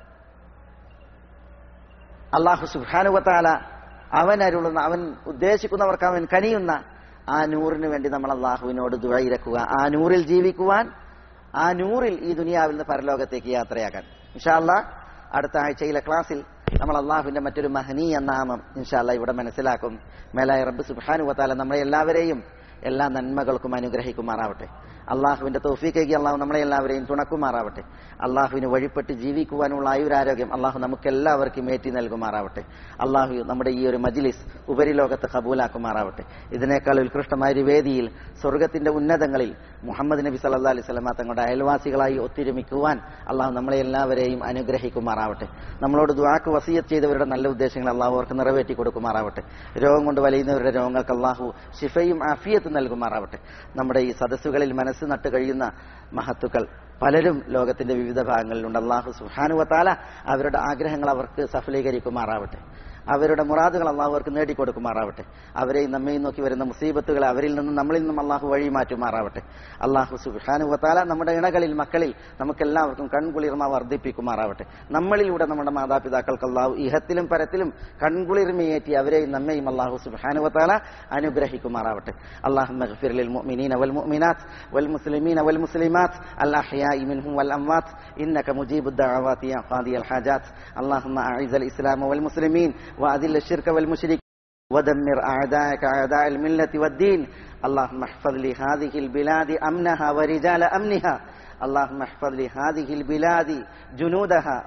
അള്ളാഹു സുഹാനുവത്താല അവൻ അരുളുന്ന അവൻ ഉദ്ദേശിക്കുന്നവർക്ക് അവൻ കനിയുന്ന ആ നൂറിന് വേണ്ടി നമ്മൾ അള്ളാഹുവിനോട് ദുഴയിരക്കുക ആ നൂറിൽ ജീവിക്കുവാൻ ആ നൂറിൽ ഈ ദുനിയാവിൽ നിന്ന് പരലോകത്തേക്ക് യാത്രയാക്കാൻ ഇൻഷാല്ല അടുത്ത ആഴ്ചയിലെ ക്ലാസ്സിൽ നമ്മൾ അള്ളാഹുവിന്റെ മറ്റൊരു മഹനീയ നാമം ഇൻഷാല്ല ഇവിടെ മനസ്സിലാക്കും മേലായ റബ്ബ് സുബാനുവത്താല നമ്മളെ എല്ലാവരെയും എല്ലാ നന്മകൾക്കും അനുഗ്രഹിക്കുമാറാവട്ടെ അള്ളാഹുവിന്റെ തൗഫീക്കേക്ക് അള്ളാഹു നമ്മളെ എല്ലാവരെയും തുണക്കുമാറാവട്ടെ അള്ളാഹുവിന് വഴിപ്പെട്ട് ജീവിക്കുവാനുള്ള ആയുരാരോഗ്യം അള്ളാഹു നമുക്ക് എല്ലാവർക്കും ഏറ്റി നൽകുമാറാവട്ടെ അള്ളാഹു നമ്മുടെ ഈ ഒരു മജ്ലിസ് ഉപരിലോകത്ത് കബൂലാക്കുമാറാവട്ടെ ഇതിനേക്കാൾ ഉത്കൃഷ്ടമായ ഒരു വേദിയിൽ സ്വർഗത്തിന്റെ ഉന്നതങ്ങളിൽ മുഹമ്മദ് നബി സല്ലാ അലൈഹി സ്വലമ തങ്ങളുടെ അയൽവാസികളായി ഒത്തൊരുമിക്കുവാൻ അള്ളാഹു നമ്മളെ എല്ലാവരെയും അനുഗ്രഹിക്കുമാറാവട്ടെ നമ്മളോട് ദ്വാക്ക് വസീയത്ത് ചെയ്തവരുടെ നല്ല ഉദ്ദേശങ്ങൾ അള്ളാഹു അവർക്ക് നിറവേറ്റി കൊടുക്കുമാറാവട്ടെ രോഗം കൊണ്ട് വലയുന്നവരുടെ രോഗങ്ങൾക്ക് അള്ളാഹു ഷിഫയും ആഫിയത്തും നൽകുമാറാവട്ടെ നമ്മുടെ ഈ സദസ്സുകളിൽ മനസ്സ് നട്ട് കഴിയുന്ന മഹത്തുക്കൾ പലരും ലോകത്തിന്റെ വിവിധ ഭാഗങ്ങളിലുണ്ട് അള്ളാഹു സുഹാനുവത്താല അവരുടെ ആഗ്രഹങ്ങൾ അവർക്ക് സഫലീകരിക്കുമാറാവട്ടെ അവരുടെ മുറാദുകൾ അള്ളാഹു അവർക്ക് നേടിക്കൊടുക്കുമാറാവട്ടെ അവരെയും നമ്മയും നോക്കി വരുന്ന മുസീബത്തുകളെ അവരിൽ നിന്നും നമ്മളിൽ നിന്നും അള്ളാഹു വഴി മാറ്റുമാറാവട്ടെ അള്ളാഹു സുഹാനുവത്താല നമ്മുടെ ഇണകളിൽ മക്കളിൽ നമുക്കെല്ലാവർക്കും കൺകുളിർമ വർദ്ധിപ്പിക്കുമാറാവട്ടെ നമ്മളിലൂടെ നമ്മുടെ മാതാപിതാക്കൾക്ക് അള്ളാഹു ഇഹത്തിലും പരത്തിലും കൺകുളിർമയേറ്റി അവരെയും നമ്മയും അള്ളാഹു സുഹാനുവത്താല അനുഗ്രഹിക്കുമാറാവട്ടെ അള്ളാഹു مغفر للمؤمنين والمؤمنات والمسلمين والمسلمات الأحياء منهم والأموات إنك مجيب الدعوات يا قاضي الحاجات اللهم أعز الإسلام والمسلمين وأذل الشرك والمشرك ودمر أعداءك أعداء الملة والدين اللهم احفظ لهذه البلاد أمنها ورجال أمنها اللهم احفظ لهذه البلاد جنودها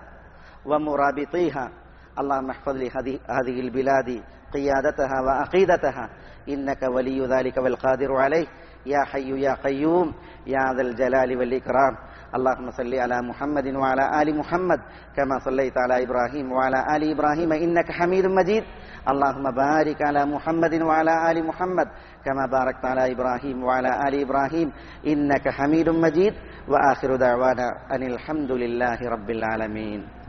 ومرابطيها اللهم احفظ لهذه هذه البلاد قيادتها وعقيدتها إنك ولي ذلك والقادر عليه يا حي يا قيوم يا ذا الجلال والإكرام اللهم صل على محمد وعلى آل محمد كما صليت على إبراهيم وعلى آل إبراهيم إنك حميد مجيد اللهم بارك على محمد وعلى آل محمد كما باركت على إبراهيم وعلى آل إبراهيم إنك حميد مجيد وآخر دعوانا أن الحمد لله رب العالمين